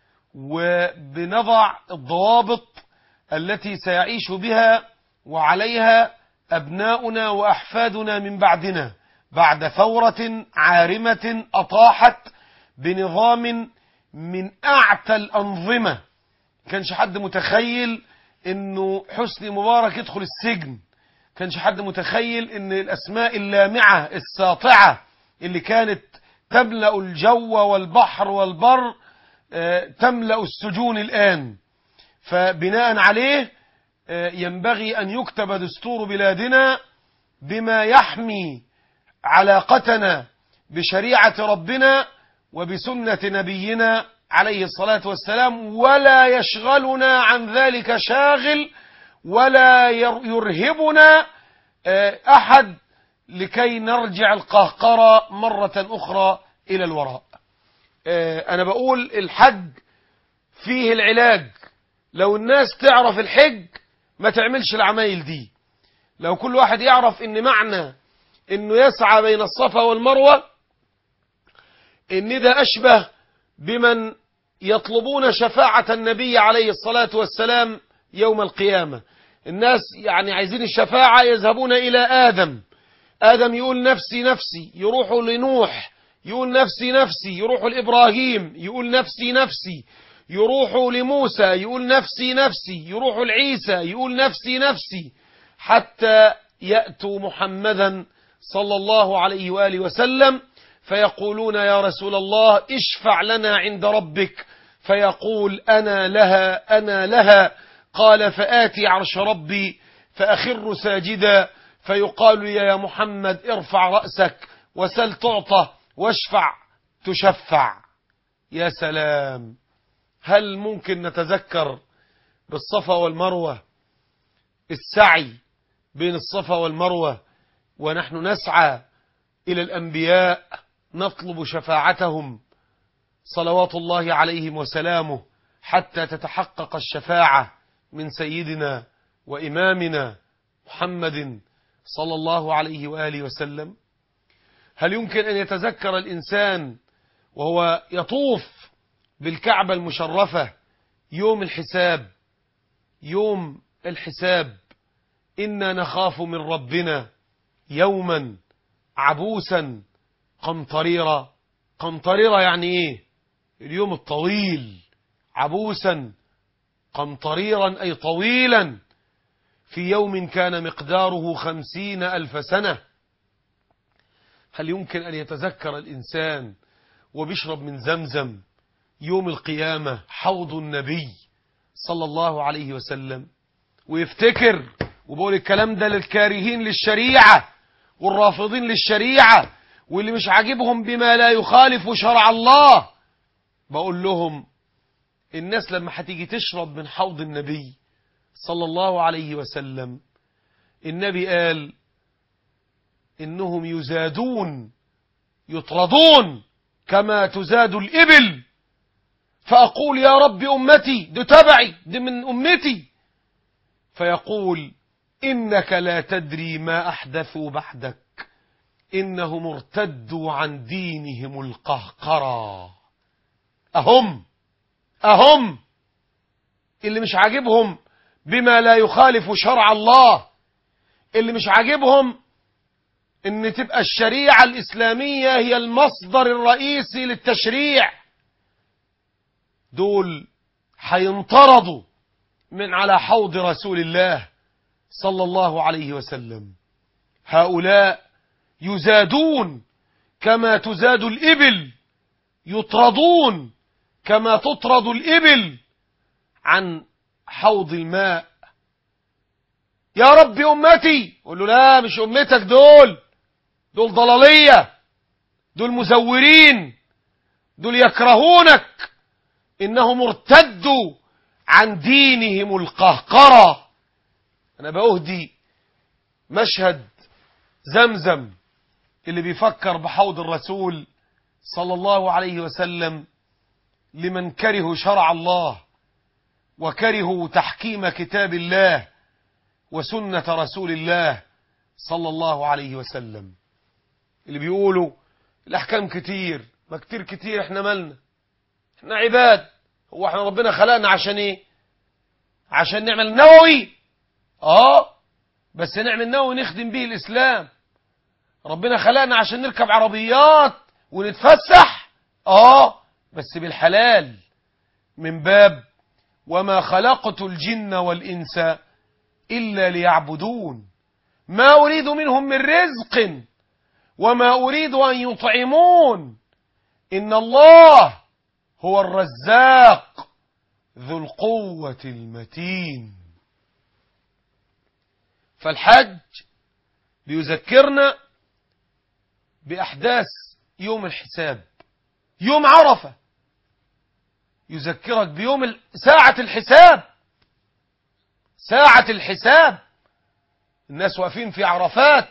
وبنضع الضوابط التي سيعيش بها وعليها أبناؤنا وأحفادنا من بعدنا بعد ثورة عارمة أطاحت بنظام من أعتى الأنظمة كانش حد متخيل انه حسني مبارك يدخل السجن كانش حد متخيل ان الاسماء اللامعة الساطعة اللي كانت تملأ الجو والبحر والبر آه، تملأ السجون الآن فبناء عليه آه، ينبغي أن يكتب دستور بلادنا بما يحمي علاقتنا بشريعة ربنا وبسنة نبينا عليه الصلاة والسلام ولا يشغلنا عن ذلك شاغل ولا ير- يرهبنا آه، أحد لكي نرجع القهقرة مرة أخرى إلى الوراء آه، أنا بقول الحج فيه العلاج لو الناس تعرف الحج ما تعملش العمايل دي لو كل واحد يعرف ان معنى انه يسعى بين الصفا والمروة ان ده اشبه بمن يطلبون شفاعة النبي عليه الصلاة والسلام يوم القيامة الناس يعني عايزين الشفاعة يذهبون الى ادم ادم يقول نفسي نفسي يروحوا لنوح يقول نفسي نفسي يروحوا لابراهيم يقول نفسي نفسي يروحوا لموسى يقول نفسي نفسي يروحوا لعيسى يقول نفسي نفسي حتى يأتوا محمدا صلى الله عليه وآله وسلم فيقولون يا رسول الله اشفع لنا عند ربك فيقول أنا لها أنا لها قال فآتي عرش ربي فأخر ساجدا فيقال لي يا محمد ارفع رأسك وسل تعطى واشفع تشفع يا سلام هل ممكن نتذكر بالصفا والمروة السعي بين الصفا والمروة ونحن نسعى إلى الأنبياء نطلب شفاعتهم صلوات الله عليهم وسلامه حتى تتحقق الشفاعة من سيدنا وإمامنا محمد صلى الله عليه وآله وسلم هل يمكن أن يتذكر الإنسان وهو يطوف بالكعبة المشرفة يوم الحساب يوم الحساب إنا نخاف من ربنا يوما عبوسا قمطريرا قمطريرا يعني ايه اليوم الطويل عبوسا قمطريرا أي طويلا في يوم كان مقداره خمسين ألف سنة هل يمكن أن يتذكر الإنسان وبيشرب من زمزم يوم القيامة حوض النبي صلى الله عليه وسلم ويفتكر وبقول الكلام ده للكارهين للشريعة والرافضين للشريعة واللي مش عاجبهم بما لا يخالف شرع الله بقول لهم الناس لما هتيجي تشرب من حوض النبي صلى الله عليه وسلم النبي قال إنهم يزادون يطردون كما تزاد الإبل فأقول يا رب أمتي ده تبعي ده من أمتي فيقول إنك لا تدري ما أحدثوا بعدك إنهم ارتدوا عن دينهم القهقرة أهم أهم اللي مش عاجبهم بما لا يخالف شرع الله اللي مش عاجبهم ان تبقى الشريعة الإسلامية هي المصدر الرئيسي للتشريع دول هينطردوا من على حوض رسول الله صلى الله عليه وسلم هؤلاء يزادون كما تزاد الإبل يطردون كما تطرد الإبل عن حوض الماء يا رب أمتي قول له لا مش أمتك دول دول ضلالية دول مزورين دول يكرهونك إنهم ارتدوا عن دينهم القهقرة أنا بأهدي مشهد زمزم اللي بيفكر بحوض الرسول صلى الله عليه وسلم لمن كرهوا شرع الله وكرهوا تحكيم كتاب الله وسنة رسول الله صلى الله عليه وسلم اللي بيقولوا الأحكام كتير ما كتير كتير احنا مالنا احنا عباد هو احنا ربنا خلقنا عشان ايه عشان نعمل نووي اه بس نعمل نووي نخدم به الإسلام ربنا خلقنا عشان نركب عربيات ونتفسح اه بس بالحلال من باب وما خلقت الجن والإنس إلا ليعبدون ما أريد منهم من رزق وما أريد أن يطعمون إن الله هو الرزاق ذو القوة المتين فالحج بيذكرنا بأحداث يوم الحساب يوم عرفة يذكرك بيوم ال- ساعة الحساب ساعة الحساب الناس واقفين في عرفات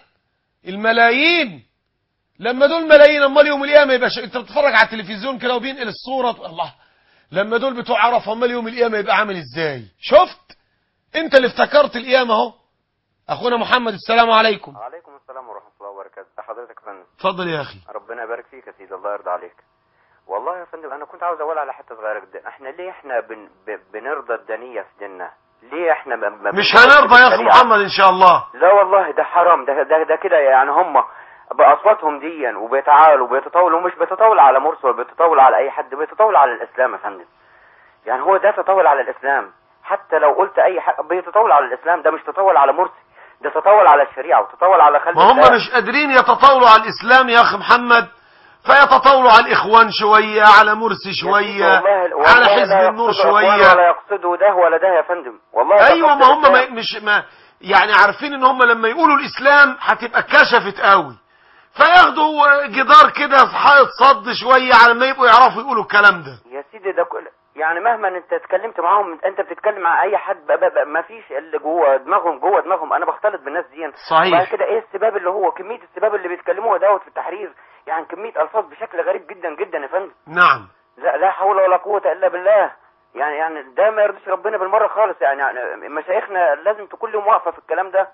الملايين لما دول ملايين امال يوم القيامه يبقى ش... انت بتتفرج على التلفزيون كده وبينقل الصوره تقول الله لما دول بتوع عرفه امال يوم القيامه يبقى عامل ازاي شفت انت اللي افتكرت القيامه اهو اخونا محمد السلام عليكم وعليكم السلام ورحمة الله وبركاته ده حضرتك يا فندم اتفضل يا اخي ربنا يبارك فيك يا سيدي الله يرضى عليك والله يا فندم انا كنت عاوز اقول على حته صغيره جدا احنا ليه احنا بن... ب... بنرضى الدنيه في ديننا ليه احنا ما... ما مش بنرضاش هنرضى يا اخي بالشريعة؟ محمد ان شاء الله لا والله ده حرام ده ده, ده كده يعني هم باصواتهم ديا وبيتعالوا وبيتطاولوا ومش بيتطاولوا على مرسي ولا بيتطاولوا على اي حد بيتطاولوا على الاسلام يا فندم يعني هو ده تطاول على الاسلام حتى لو قلت اي حاجه بيتطاول على الاسلام ده مش تطاول على مرسي ده تطاول على الشريعه وتطاول على خلق ما هم الله. مش قادرين يتطاولوا على الاسلام يا اخي محمد فيتطاولوا على الاخوان شويه على مرسي شويه والله والله على حزب لا النور يقصدوا أخوان شويه ولا يقصدوا ده ولا ده يا فندم والله ايوه ده ما هم قصد ما الإسلام. مش ما يعني عارفين ان هم لما يقولوا الاسلام هتبقى كشفت قوي فياخدوا جدار كده في حائط صد شويه على ما يبقوا يعرفوا يقولوا الكلام ده يا سيدي ده كل يعني مهما انت اتكلمت معاهم انت بتتكلم مع اي حد بقى بقى ما فيش اللي جوه دماغهم جوه دماغهم انا بختلط بالناس دي صحيح. وبعد كده ايه السباب اللي هو كميه السباب اللي بيتكلموها دوت في التحرير يعني كميه الفاظ بشكل غريب جدا جدا يا فندم نعم لا لا حول ولا قوه الا بالله يعني يعني ده ما يرضيش ربنا بالمره خالص يعني, يعني مشايخنا لازم تكون لهم واقفه في الكلام ده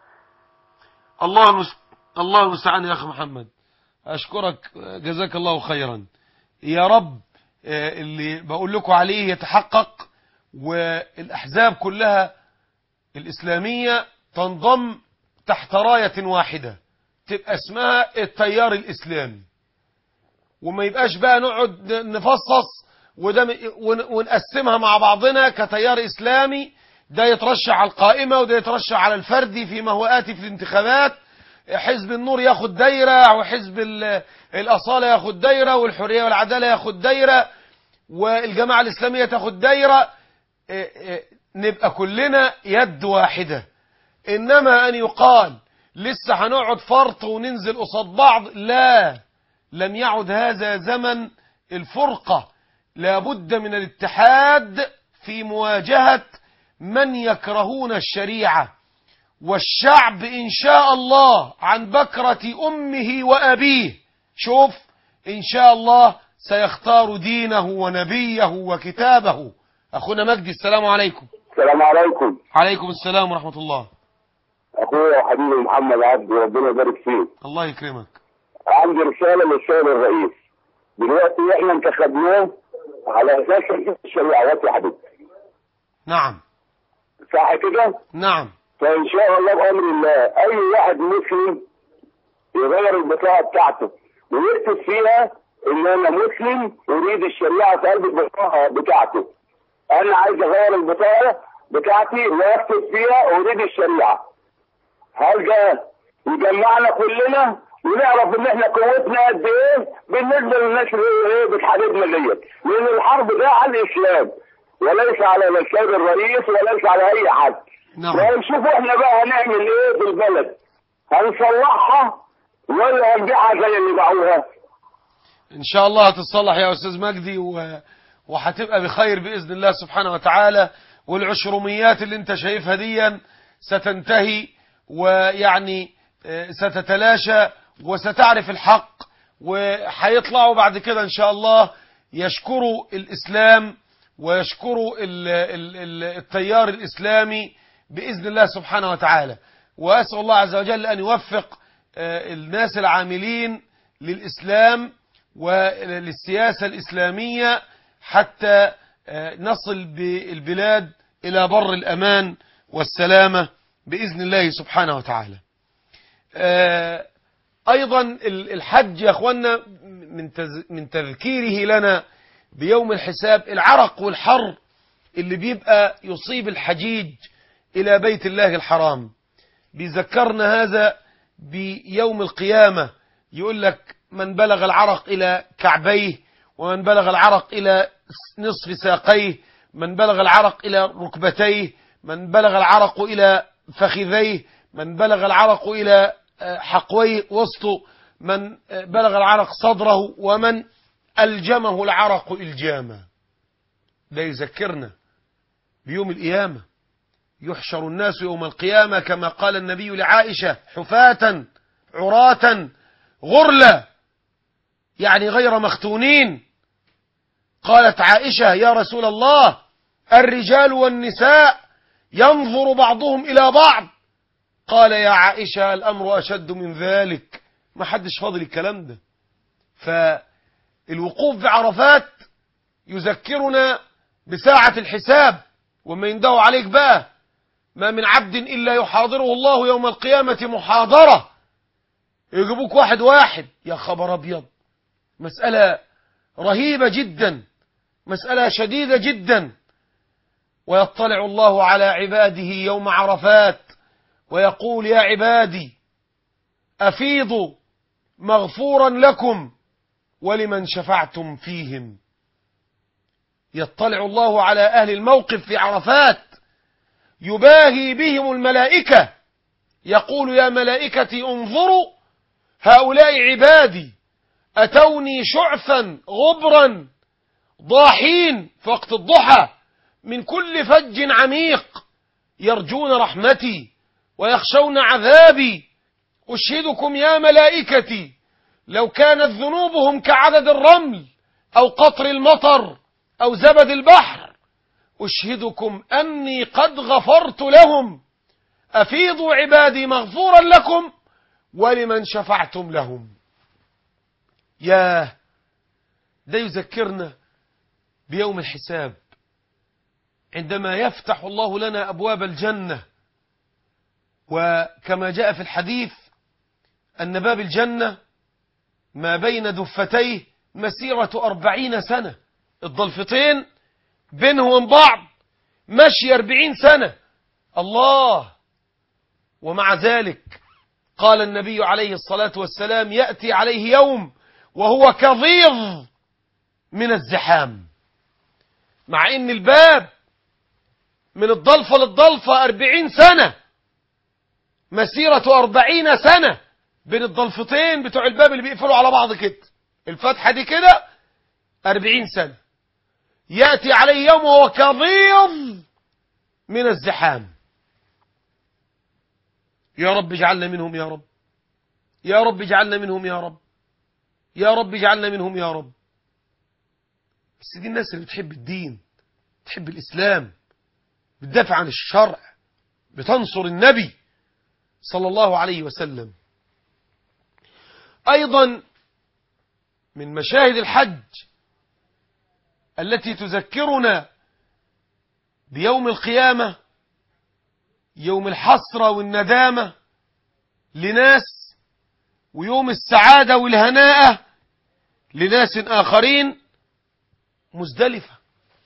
الله المس... الله المستعان يا اخي محمد اشكرك جزاك الله خيرا يا رب آه، اللي بقول لكم عليه يتحقق والاحزاب كلها الاسلاميه تنضم تحت رايه واحده تبقى اسمها التيار الاسلامي وما يبقاش بقى نقعد نفصص وده م- ون- ونقسمها مع بعضنا كتيار اسلامي ده يترشح على القائمه وده يترشح على الفردي فيما هو اتي في الانتخابات حزب النور ياخد دايره وحزب ال- الاصاله ياخد دايره والحريه والعداله ياخد دايره والجماعه الاسلاميه تاخد دايره إيه إيه نبقى كلنا يد واحده انما ان يقال لسه هنقعد فرط وننزل قصاد بعض لا لم يعد هذا زمن الفرقة لابد من الاتحاد في مواجهة من يكرهون الشريعة والشعب إن شاء الله عن بكرة أمه وأبيه شوف إن شاء الله سيختار دينه ونبيه وكتابه أخونا مجدي السلام عليكم السلام عليكم عليكم السلام ورحمة الله اخويا وحبيبي محمد عبد ربنا يبارك فيك الله يكرمك عندي رساله للسيد الرئيس دلوقتي احنا انتخبناه على اساس الشريعه يا حبيبي نعم صح كده؟ نعم فان شاء الله بامر الله اي واحد مسلم يغير البطاقه بتاعته ويكتب فيها ان انا مسلم اريد الشريعه في قلب البطاقه بتاعته انا عايز اغير البطاقه بتاعتي واكتب فيها اريد الشريعه هل ده يجمعنا كلنا ونعرف ان احنا قوتنا قد ايه بالنسبه للناس اللي ايه بتحاربنا ديت لان الحرب ده على الاسلام وليس على السيد الرئيس وليس على اي حد نعم ونشوفوا احنا بقى هنعمل ايه في البلد هنصلحها ولا هنبيعها زي اللي باعوها ان شاء الله هتتصلح يا استاذ مجدي و... وهتبقى بخير باذن الله سبحانه وتعالى والعشرميات اللي انت شايفها دي ستنتهي ويعني آه، ستتلاشى وستعرف الحق وهيطلعوا بعد كده ان شاء الله يشكروا الاسلام ويشكروا ال- ال- ال- التيار الاسلامي باذن الله سبحانه وتعالى واسال الله عز وجل ان يوفق آه، الناس العاملين للاسلام وللسياسه الاسلاميه حتى آه، نصل بالبلاد الى بر الامان والسلامه باذن الله سبحانه وتعالى. آه، ايضا ال- الحج يا اخوانا من تز- من تذكيره لنا بيوم الحساب العرق والحر اللي بيبقى يصيب الحجيج الى بيت الله الحرام بيذكرنا هذا بيوم القيامة يقول لك من بلغ العرق إلى كعبيه ومن بلغ العرق إلى نصف ساقيه من بلغ العرق إلى ركبتيه من بلغ العرق إلى فخذيه من بلغ العرق إلى آه، حقويه وسطه من آه، بلغ العرق صدره ومن ألجمه العرق إلجاما ده يذكرنا بيوم القيامة يحشر الناس يوم القيامة كما قال النبي لعائشة حفاة عراة غرلا يعني غير مختونين قالت عائشة يا رسول الله الرجال والنساء ينظر بعضهم إلى بعض قال يا عائشة الأمر أشد من ذلك ما حدش فاضل الكلام ده فالوقوف بعرفات يذكرنا بساعة الحساب وما يندهوا عليك بقى ما من عبد إلا يحاضره الله يوم القيامة محاضرة يجيبوك واحد واحد يا خبر أبيض مسألة رهيبة جدا مسألة شديدة جدا ويطلع الله على عباده يوم عرفات ويقول يا عبادي أفيضوا مغفورا لكم ولمن شفعتم فيهم يطلع الله على أهل الموقف في عرفات يباهي بهم الملائكة يقول يا ملائكتي انظروا هؤلاء عبادي أتوني شعثا غبرا ضاحين في وقت الضحى من كل فج عميق يرجون رحمتي ويخشون عذابي أشهدكم يا ملائكتي لو كانت ذنوبهم كعدد الرمل أو قطر المطر أو زبد البحر أشهدكم أني قد غفرت لهم أفيضوا عبادي مغفورا لكم ولمن شفعتم لهم ياه ده يذكرنا بيوم الحساب عندما يفتح الله لنا أبواب الجنة وكما جاء في الحديث أن باب الجنة ما بين دفتيه مسيرة أربعين سنة الضلفتين بينهم وبين بعض مشي أربعين سنة الله ومع ذلك قال النبي عليه الصلاة والسلام يأتي عليه يوم وهو كظيظ من الزحام مع ان الباب من الضلفة للضلفة أربعين سنة مسيرة أربعين سنة بين الضلفتين بتوع الباب اللي بيقفلوا على بعض كده الفتحة دي كده أربعين سنة يأتي عليه يوم وهو كظيظ من الزحام يا رب اجعلنا منهم يا رب يا رب اجعلنا منهم يا رب يا رب اجعلنا منهم يا رب بس دي الناس اللي بتحب الدين بتحب الإسلام بتدافع عن الشرع بتنصر النبي صلى الله عليه وسلم أيضا من مشاهد الحج التي تذكرنا بيوم القيامة يوم الحسرة والندامة لناس ويوم السعادة والهناءة لناس آخرين مزدلفة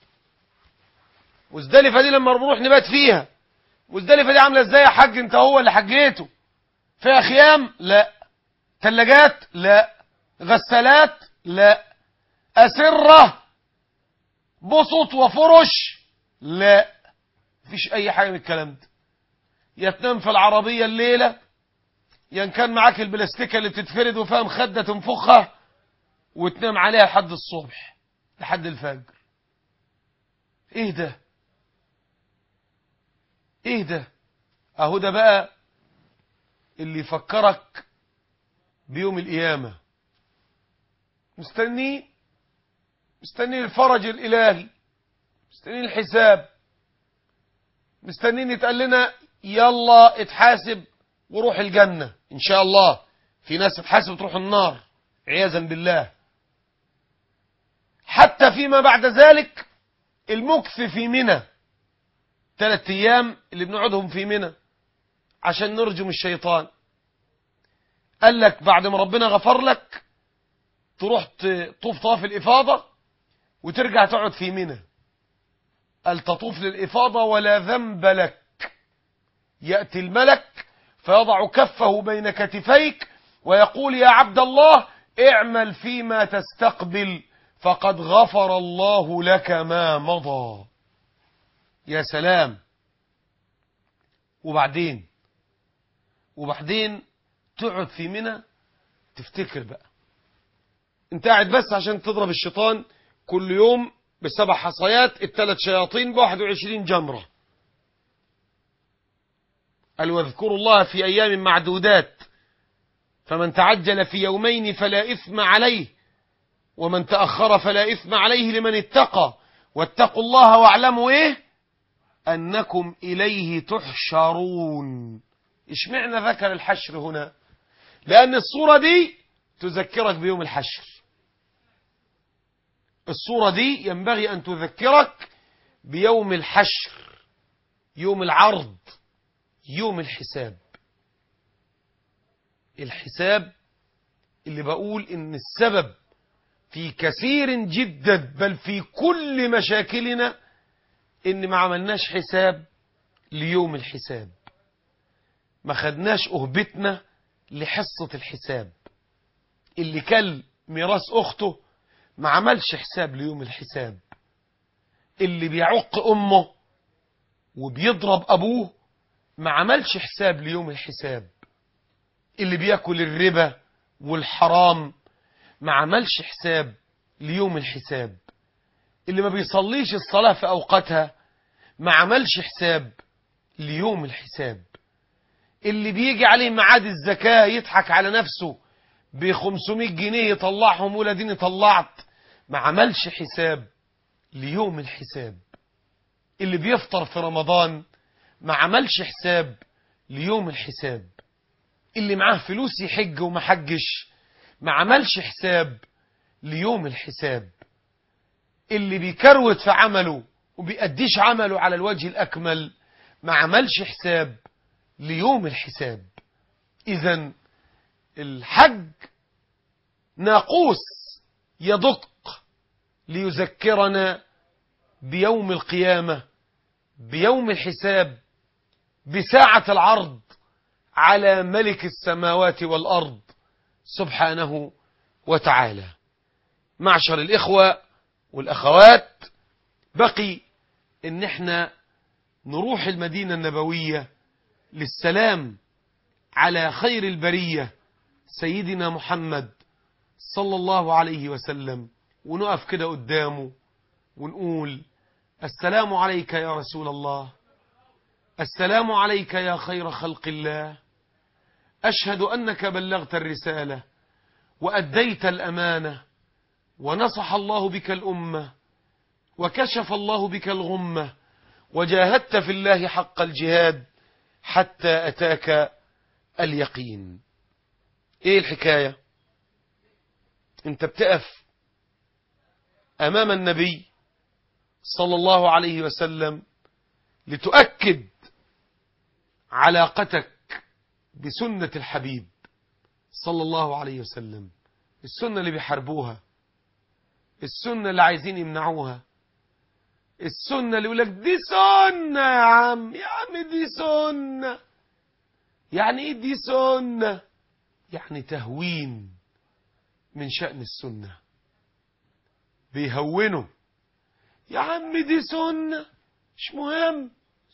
مزدلفة دي لما بنروح نبات فيها مزدلفة دي عاملة ازاي يا حاج انت هو اللي حجيته فيها خيام لا ثلاجات لا غسالات لا أسرة بسط وفرش لا مفيش أي حاجة من الكلام ده يا تنام في العربية الليلة يا إن كان معاك البلاستيكة اللي بتتفرد وفيها مخدة تنفخها وتنام عليها لحد الصبح لحد الفجر ايه ده ايه ده اهو ده بقى اللي يفكرك بيوم القيامة مستنيه مستنين الفرج الإلهي مستنين الحساب مستنين يتقال لنا يلا اتحاسب وروح الجنة إن شاء الله في ناس تتحاسب تروح النار عياذا بالله حتى فيما بعد ذلك المكث في منى ثلاث أيام اللي بنقعدهم في منى عشان نرجم الشيطان قال لك بعد ما ربنا غفر لك تروح تطوف طواف الإفاضة وترجع تقعد في منى قال تطوف للإفاضة ولا ذنب لك يأتي الملك فيضع كفه بين كتفيك ويقول يا عبد الله اعمل فيما تستقبل فقد غفر الله لك ما مضى يا سلام وبعدين وبعدين تقعد في منى تفتكر بقى انت قاعد بس عشان تضرب الشيطان كل يوم بسبع حصيات الثلاث شياطين بواحد وعشرين جمرة قال واذكروا الله في أيام معدودات فمن تعجل في يومين فلا إثم عليه ومن تأخر فلا إثم عليه لمن اتقى واتقوا الله واعلموا إيه أنكم إليه تحشرون اشمعنى ذكر الحشر هنا لأن الصورة دي تذكرك بيوم الحشر الصورة دي ينبغي أن تذكرك بيوم الحشر يوم العرض يوم الحساب الحساب اللي بقول إن السبب في كثير جدا بل في كل مشاكلنا إن ما عملناش حساب ليوم الحساب ما خدناش أهبتنا لحصة الحساب اللي كل ميراث أخته ما عملش حساب ليوم الحساب اللي بيعق أمه وبيضرب أبوه ما عملش حساب ليوم الحساب اللي بياكل الربا والحرام ما عملش حساب ليوم الحساب اللي ما بيصليش الصلاة في أوقاتها ما عملش حساب ليوم الحساب اللي بيجي عليه معاد الزكاة يضحك على نفسه ب 500 جنيه يطلعهم ولادين طلعت ما عملش حساب ليوم الحساب اللي بيفطر في رمضان ما عملش حساب ليوم الحساب اللي معاه فلوس يحج وما حجش ما عملش حساب ليوم الحساب اللي بيكروت في عمله وبيأديش عمله على الوجه الأكمل ما عملش حساب ليوم الحساب إذا الحج ناقوس يدق ليذكرنا بيوم القيامة بيوم الحساب بساعة العرض على ملك السماوات والأرض سبحانه وتعالى معشر الإخوة والأخوات بقي إن احنا نروح المدينة النبوية للسلام على خير البرية سيدنا محمد صلى الله عليه وسلم ونقف كده قدامه ونقول السلام عليك يا رسول الله السلام عليك يا خير خلق الله أشهد أنك بلغت الرسالة وأديت الأمانة ونصح الله بك الأمة وكشف الله بك الغمة وجاهدت في الله حق الجهاد حتى أتاك اليقين ايه الحكاية انت بتقف امام النبي صلى الله عليه وسلم لتؤكد علاقتك بسنة الحبيب صلى الله عليه وسلم السنة اللي بيحاربوها السنة اللي عايزين يمنعوها السنة اللي يقول لك دي سنة يا عم يا عم دي سنة يعني ايه دي سنة يعني تهوين من شأن السنة بيهونوا يا عم دي سنة مش مهم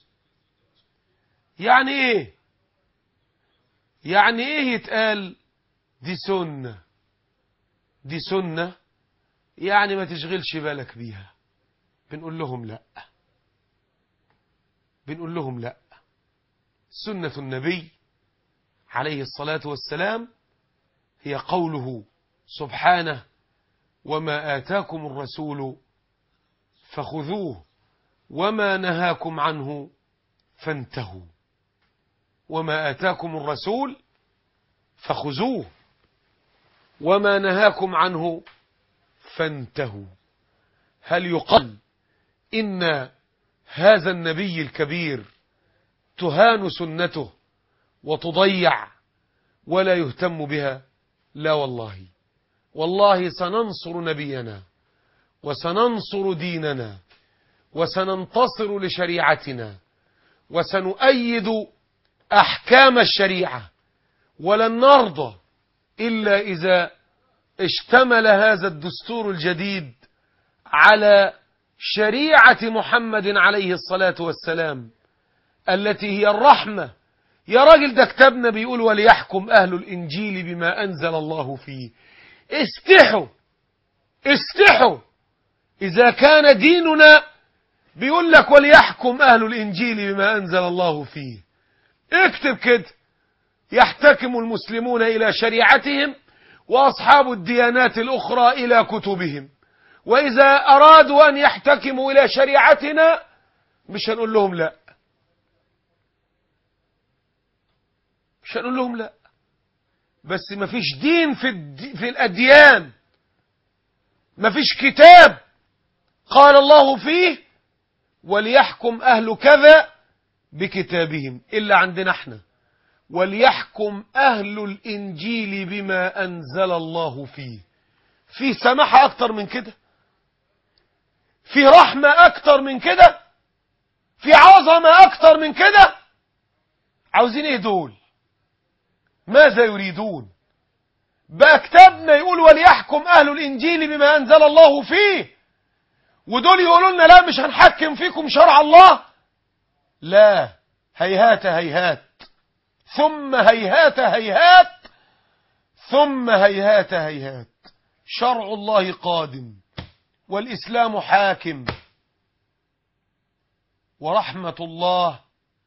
يعني ايه يعني ايه يتقال دي سنة دي سنة يعني ما تشغلش بالك بيها بنقول لهم لا بنقول لهم لا سنة النبي عليه الصلاة والسلام هي قوله سبحانه وما آتاكم الرسول فخذوه وما نهاكم عنه فانتهوا وما آتاكم الرسول فخذوه وما نهاكم عنه فانتهوا هل يقال إن هذا النبي الكبير تهان سنته وتضيع ولا يهتم بها لا والله والله سننصر نبينا وسننصر ديننا وسننتصر لشريعتنا وسنؤيد أحكام الشريعة ولن نرضى إلا إذا اشتمل هذا الدستور الجديد على شريعة محمد عليه الصلاة والسلام التي هي الرحمة يا راجل ده كتابنا بيقول وليحكم أهل الإنجيل بما أنزل الله فيه استحوا استحوا إذا كان ديننا بيقول لك وليحكم أهل الإنجيل بما أنزل الله فيه اكتب كده يحتكم المسلمون إلى شريعتهم وأصحاب الديانات الأخرى إلى كتبهم وإذا أرادوا أن يحتكموا إلى شريعتنا مش هنقول لهم لا مش هنقول لهم لا بس ما فيش دين في, الدي في الأديان ما فيش كتاب قال الله فيه وليحكم أهل كذا بكتابهم إلا عندنا احنا وليحكم أهل الإنجيل بما أنزل الله فيه في سماحة أكتر من كده في رحمة أكتر من كده في عظمة أكتر من كده عاوزين ايه دول ماذا يريدون بقى كتابنا يقول وليحكم أهل الإنجيل بما أنزل الله فيه ودول يقولوا لنا لا مش هنحكم فيكم شرع الله لا هيهات هيهات ثم هيهات هيهات ثم هيهات هيهات شرع الله قادم والإسلام حاكم ورحمة الله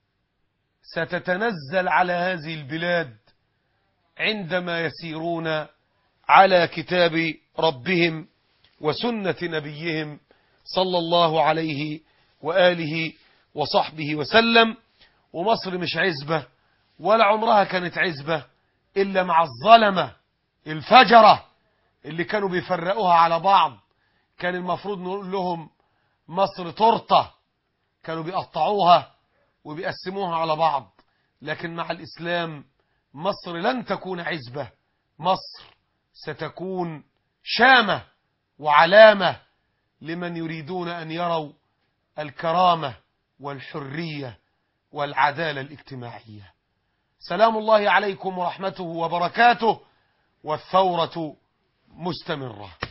ستتنزل على هذه البلاد عندما يسيرون على كتاب ربهم وسنة نبيهم صلى الله عليه وآله وصحبه وسلم ومصر مش عزبة ولا عمرها كانت عزبة إلا مع الظلمة الفجرة اللي كانوا بيفرقوها على بعض كان المفروض نقول لهم مصر تورته كانوا بيقطعوها وبيقسموها على بعض لكن مع الإسلام مصر لن تكون عزبة مصر ستكون شامة وعلامة لمن يريدون أن يروا الكرامة والحرية والعدالة الاجتماعية سلام الله عليكم ورحمته وبركاته والثورة مستمرة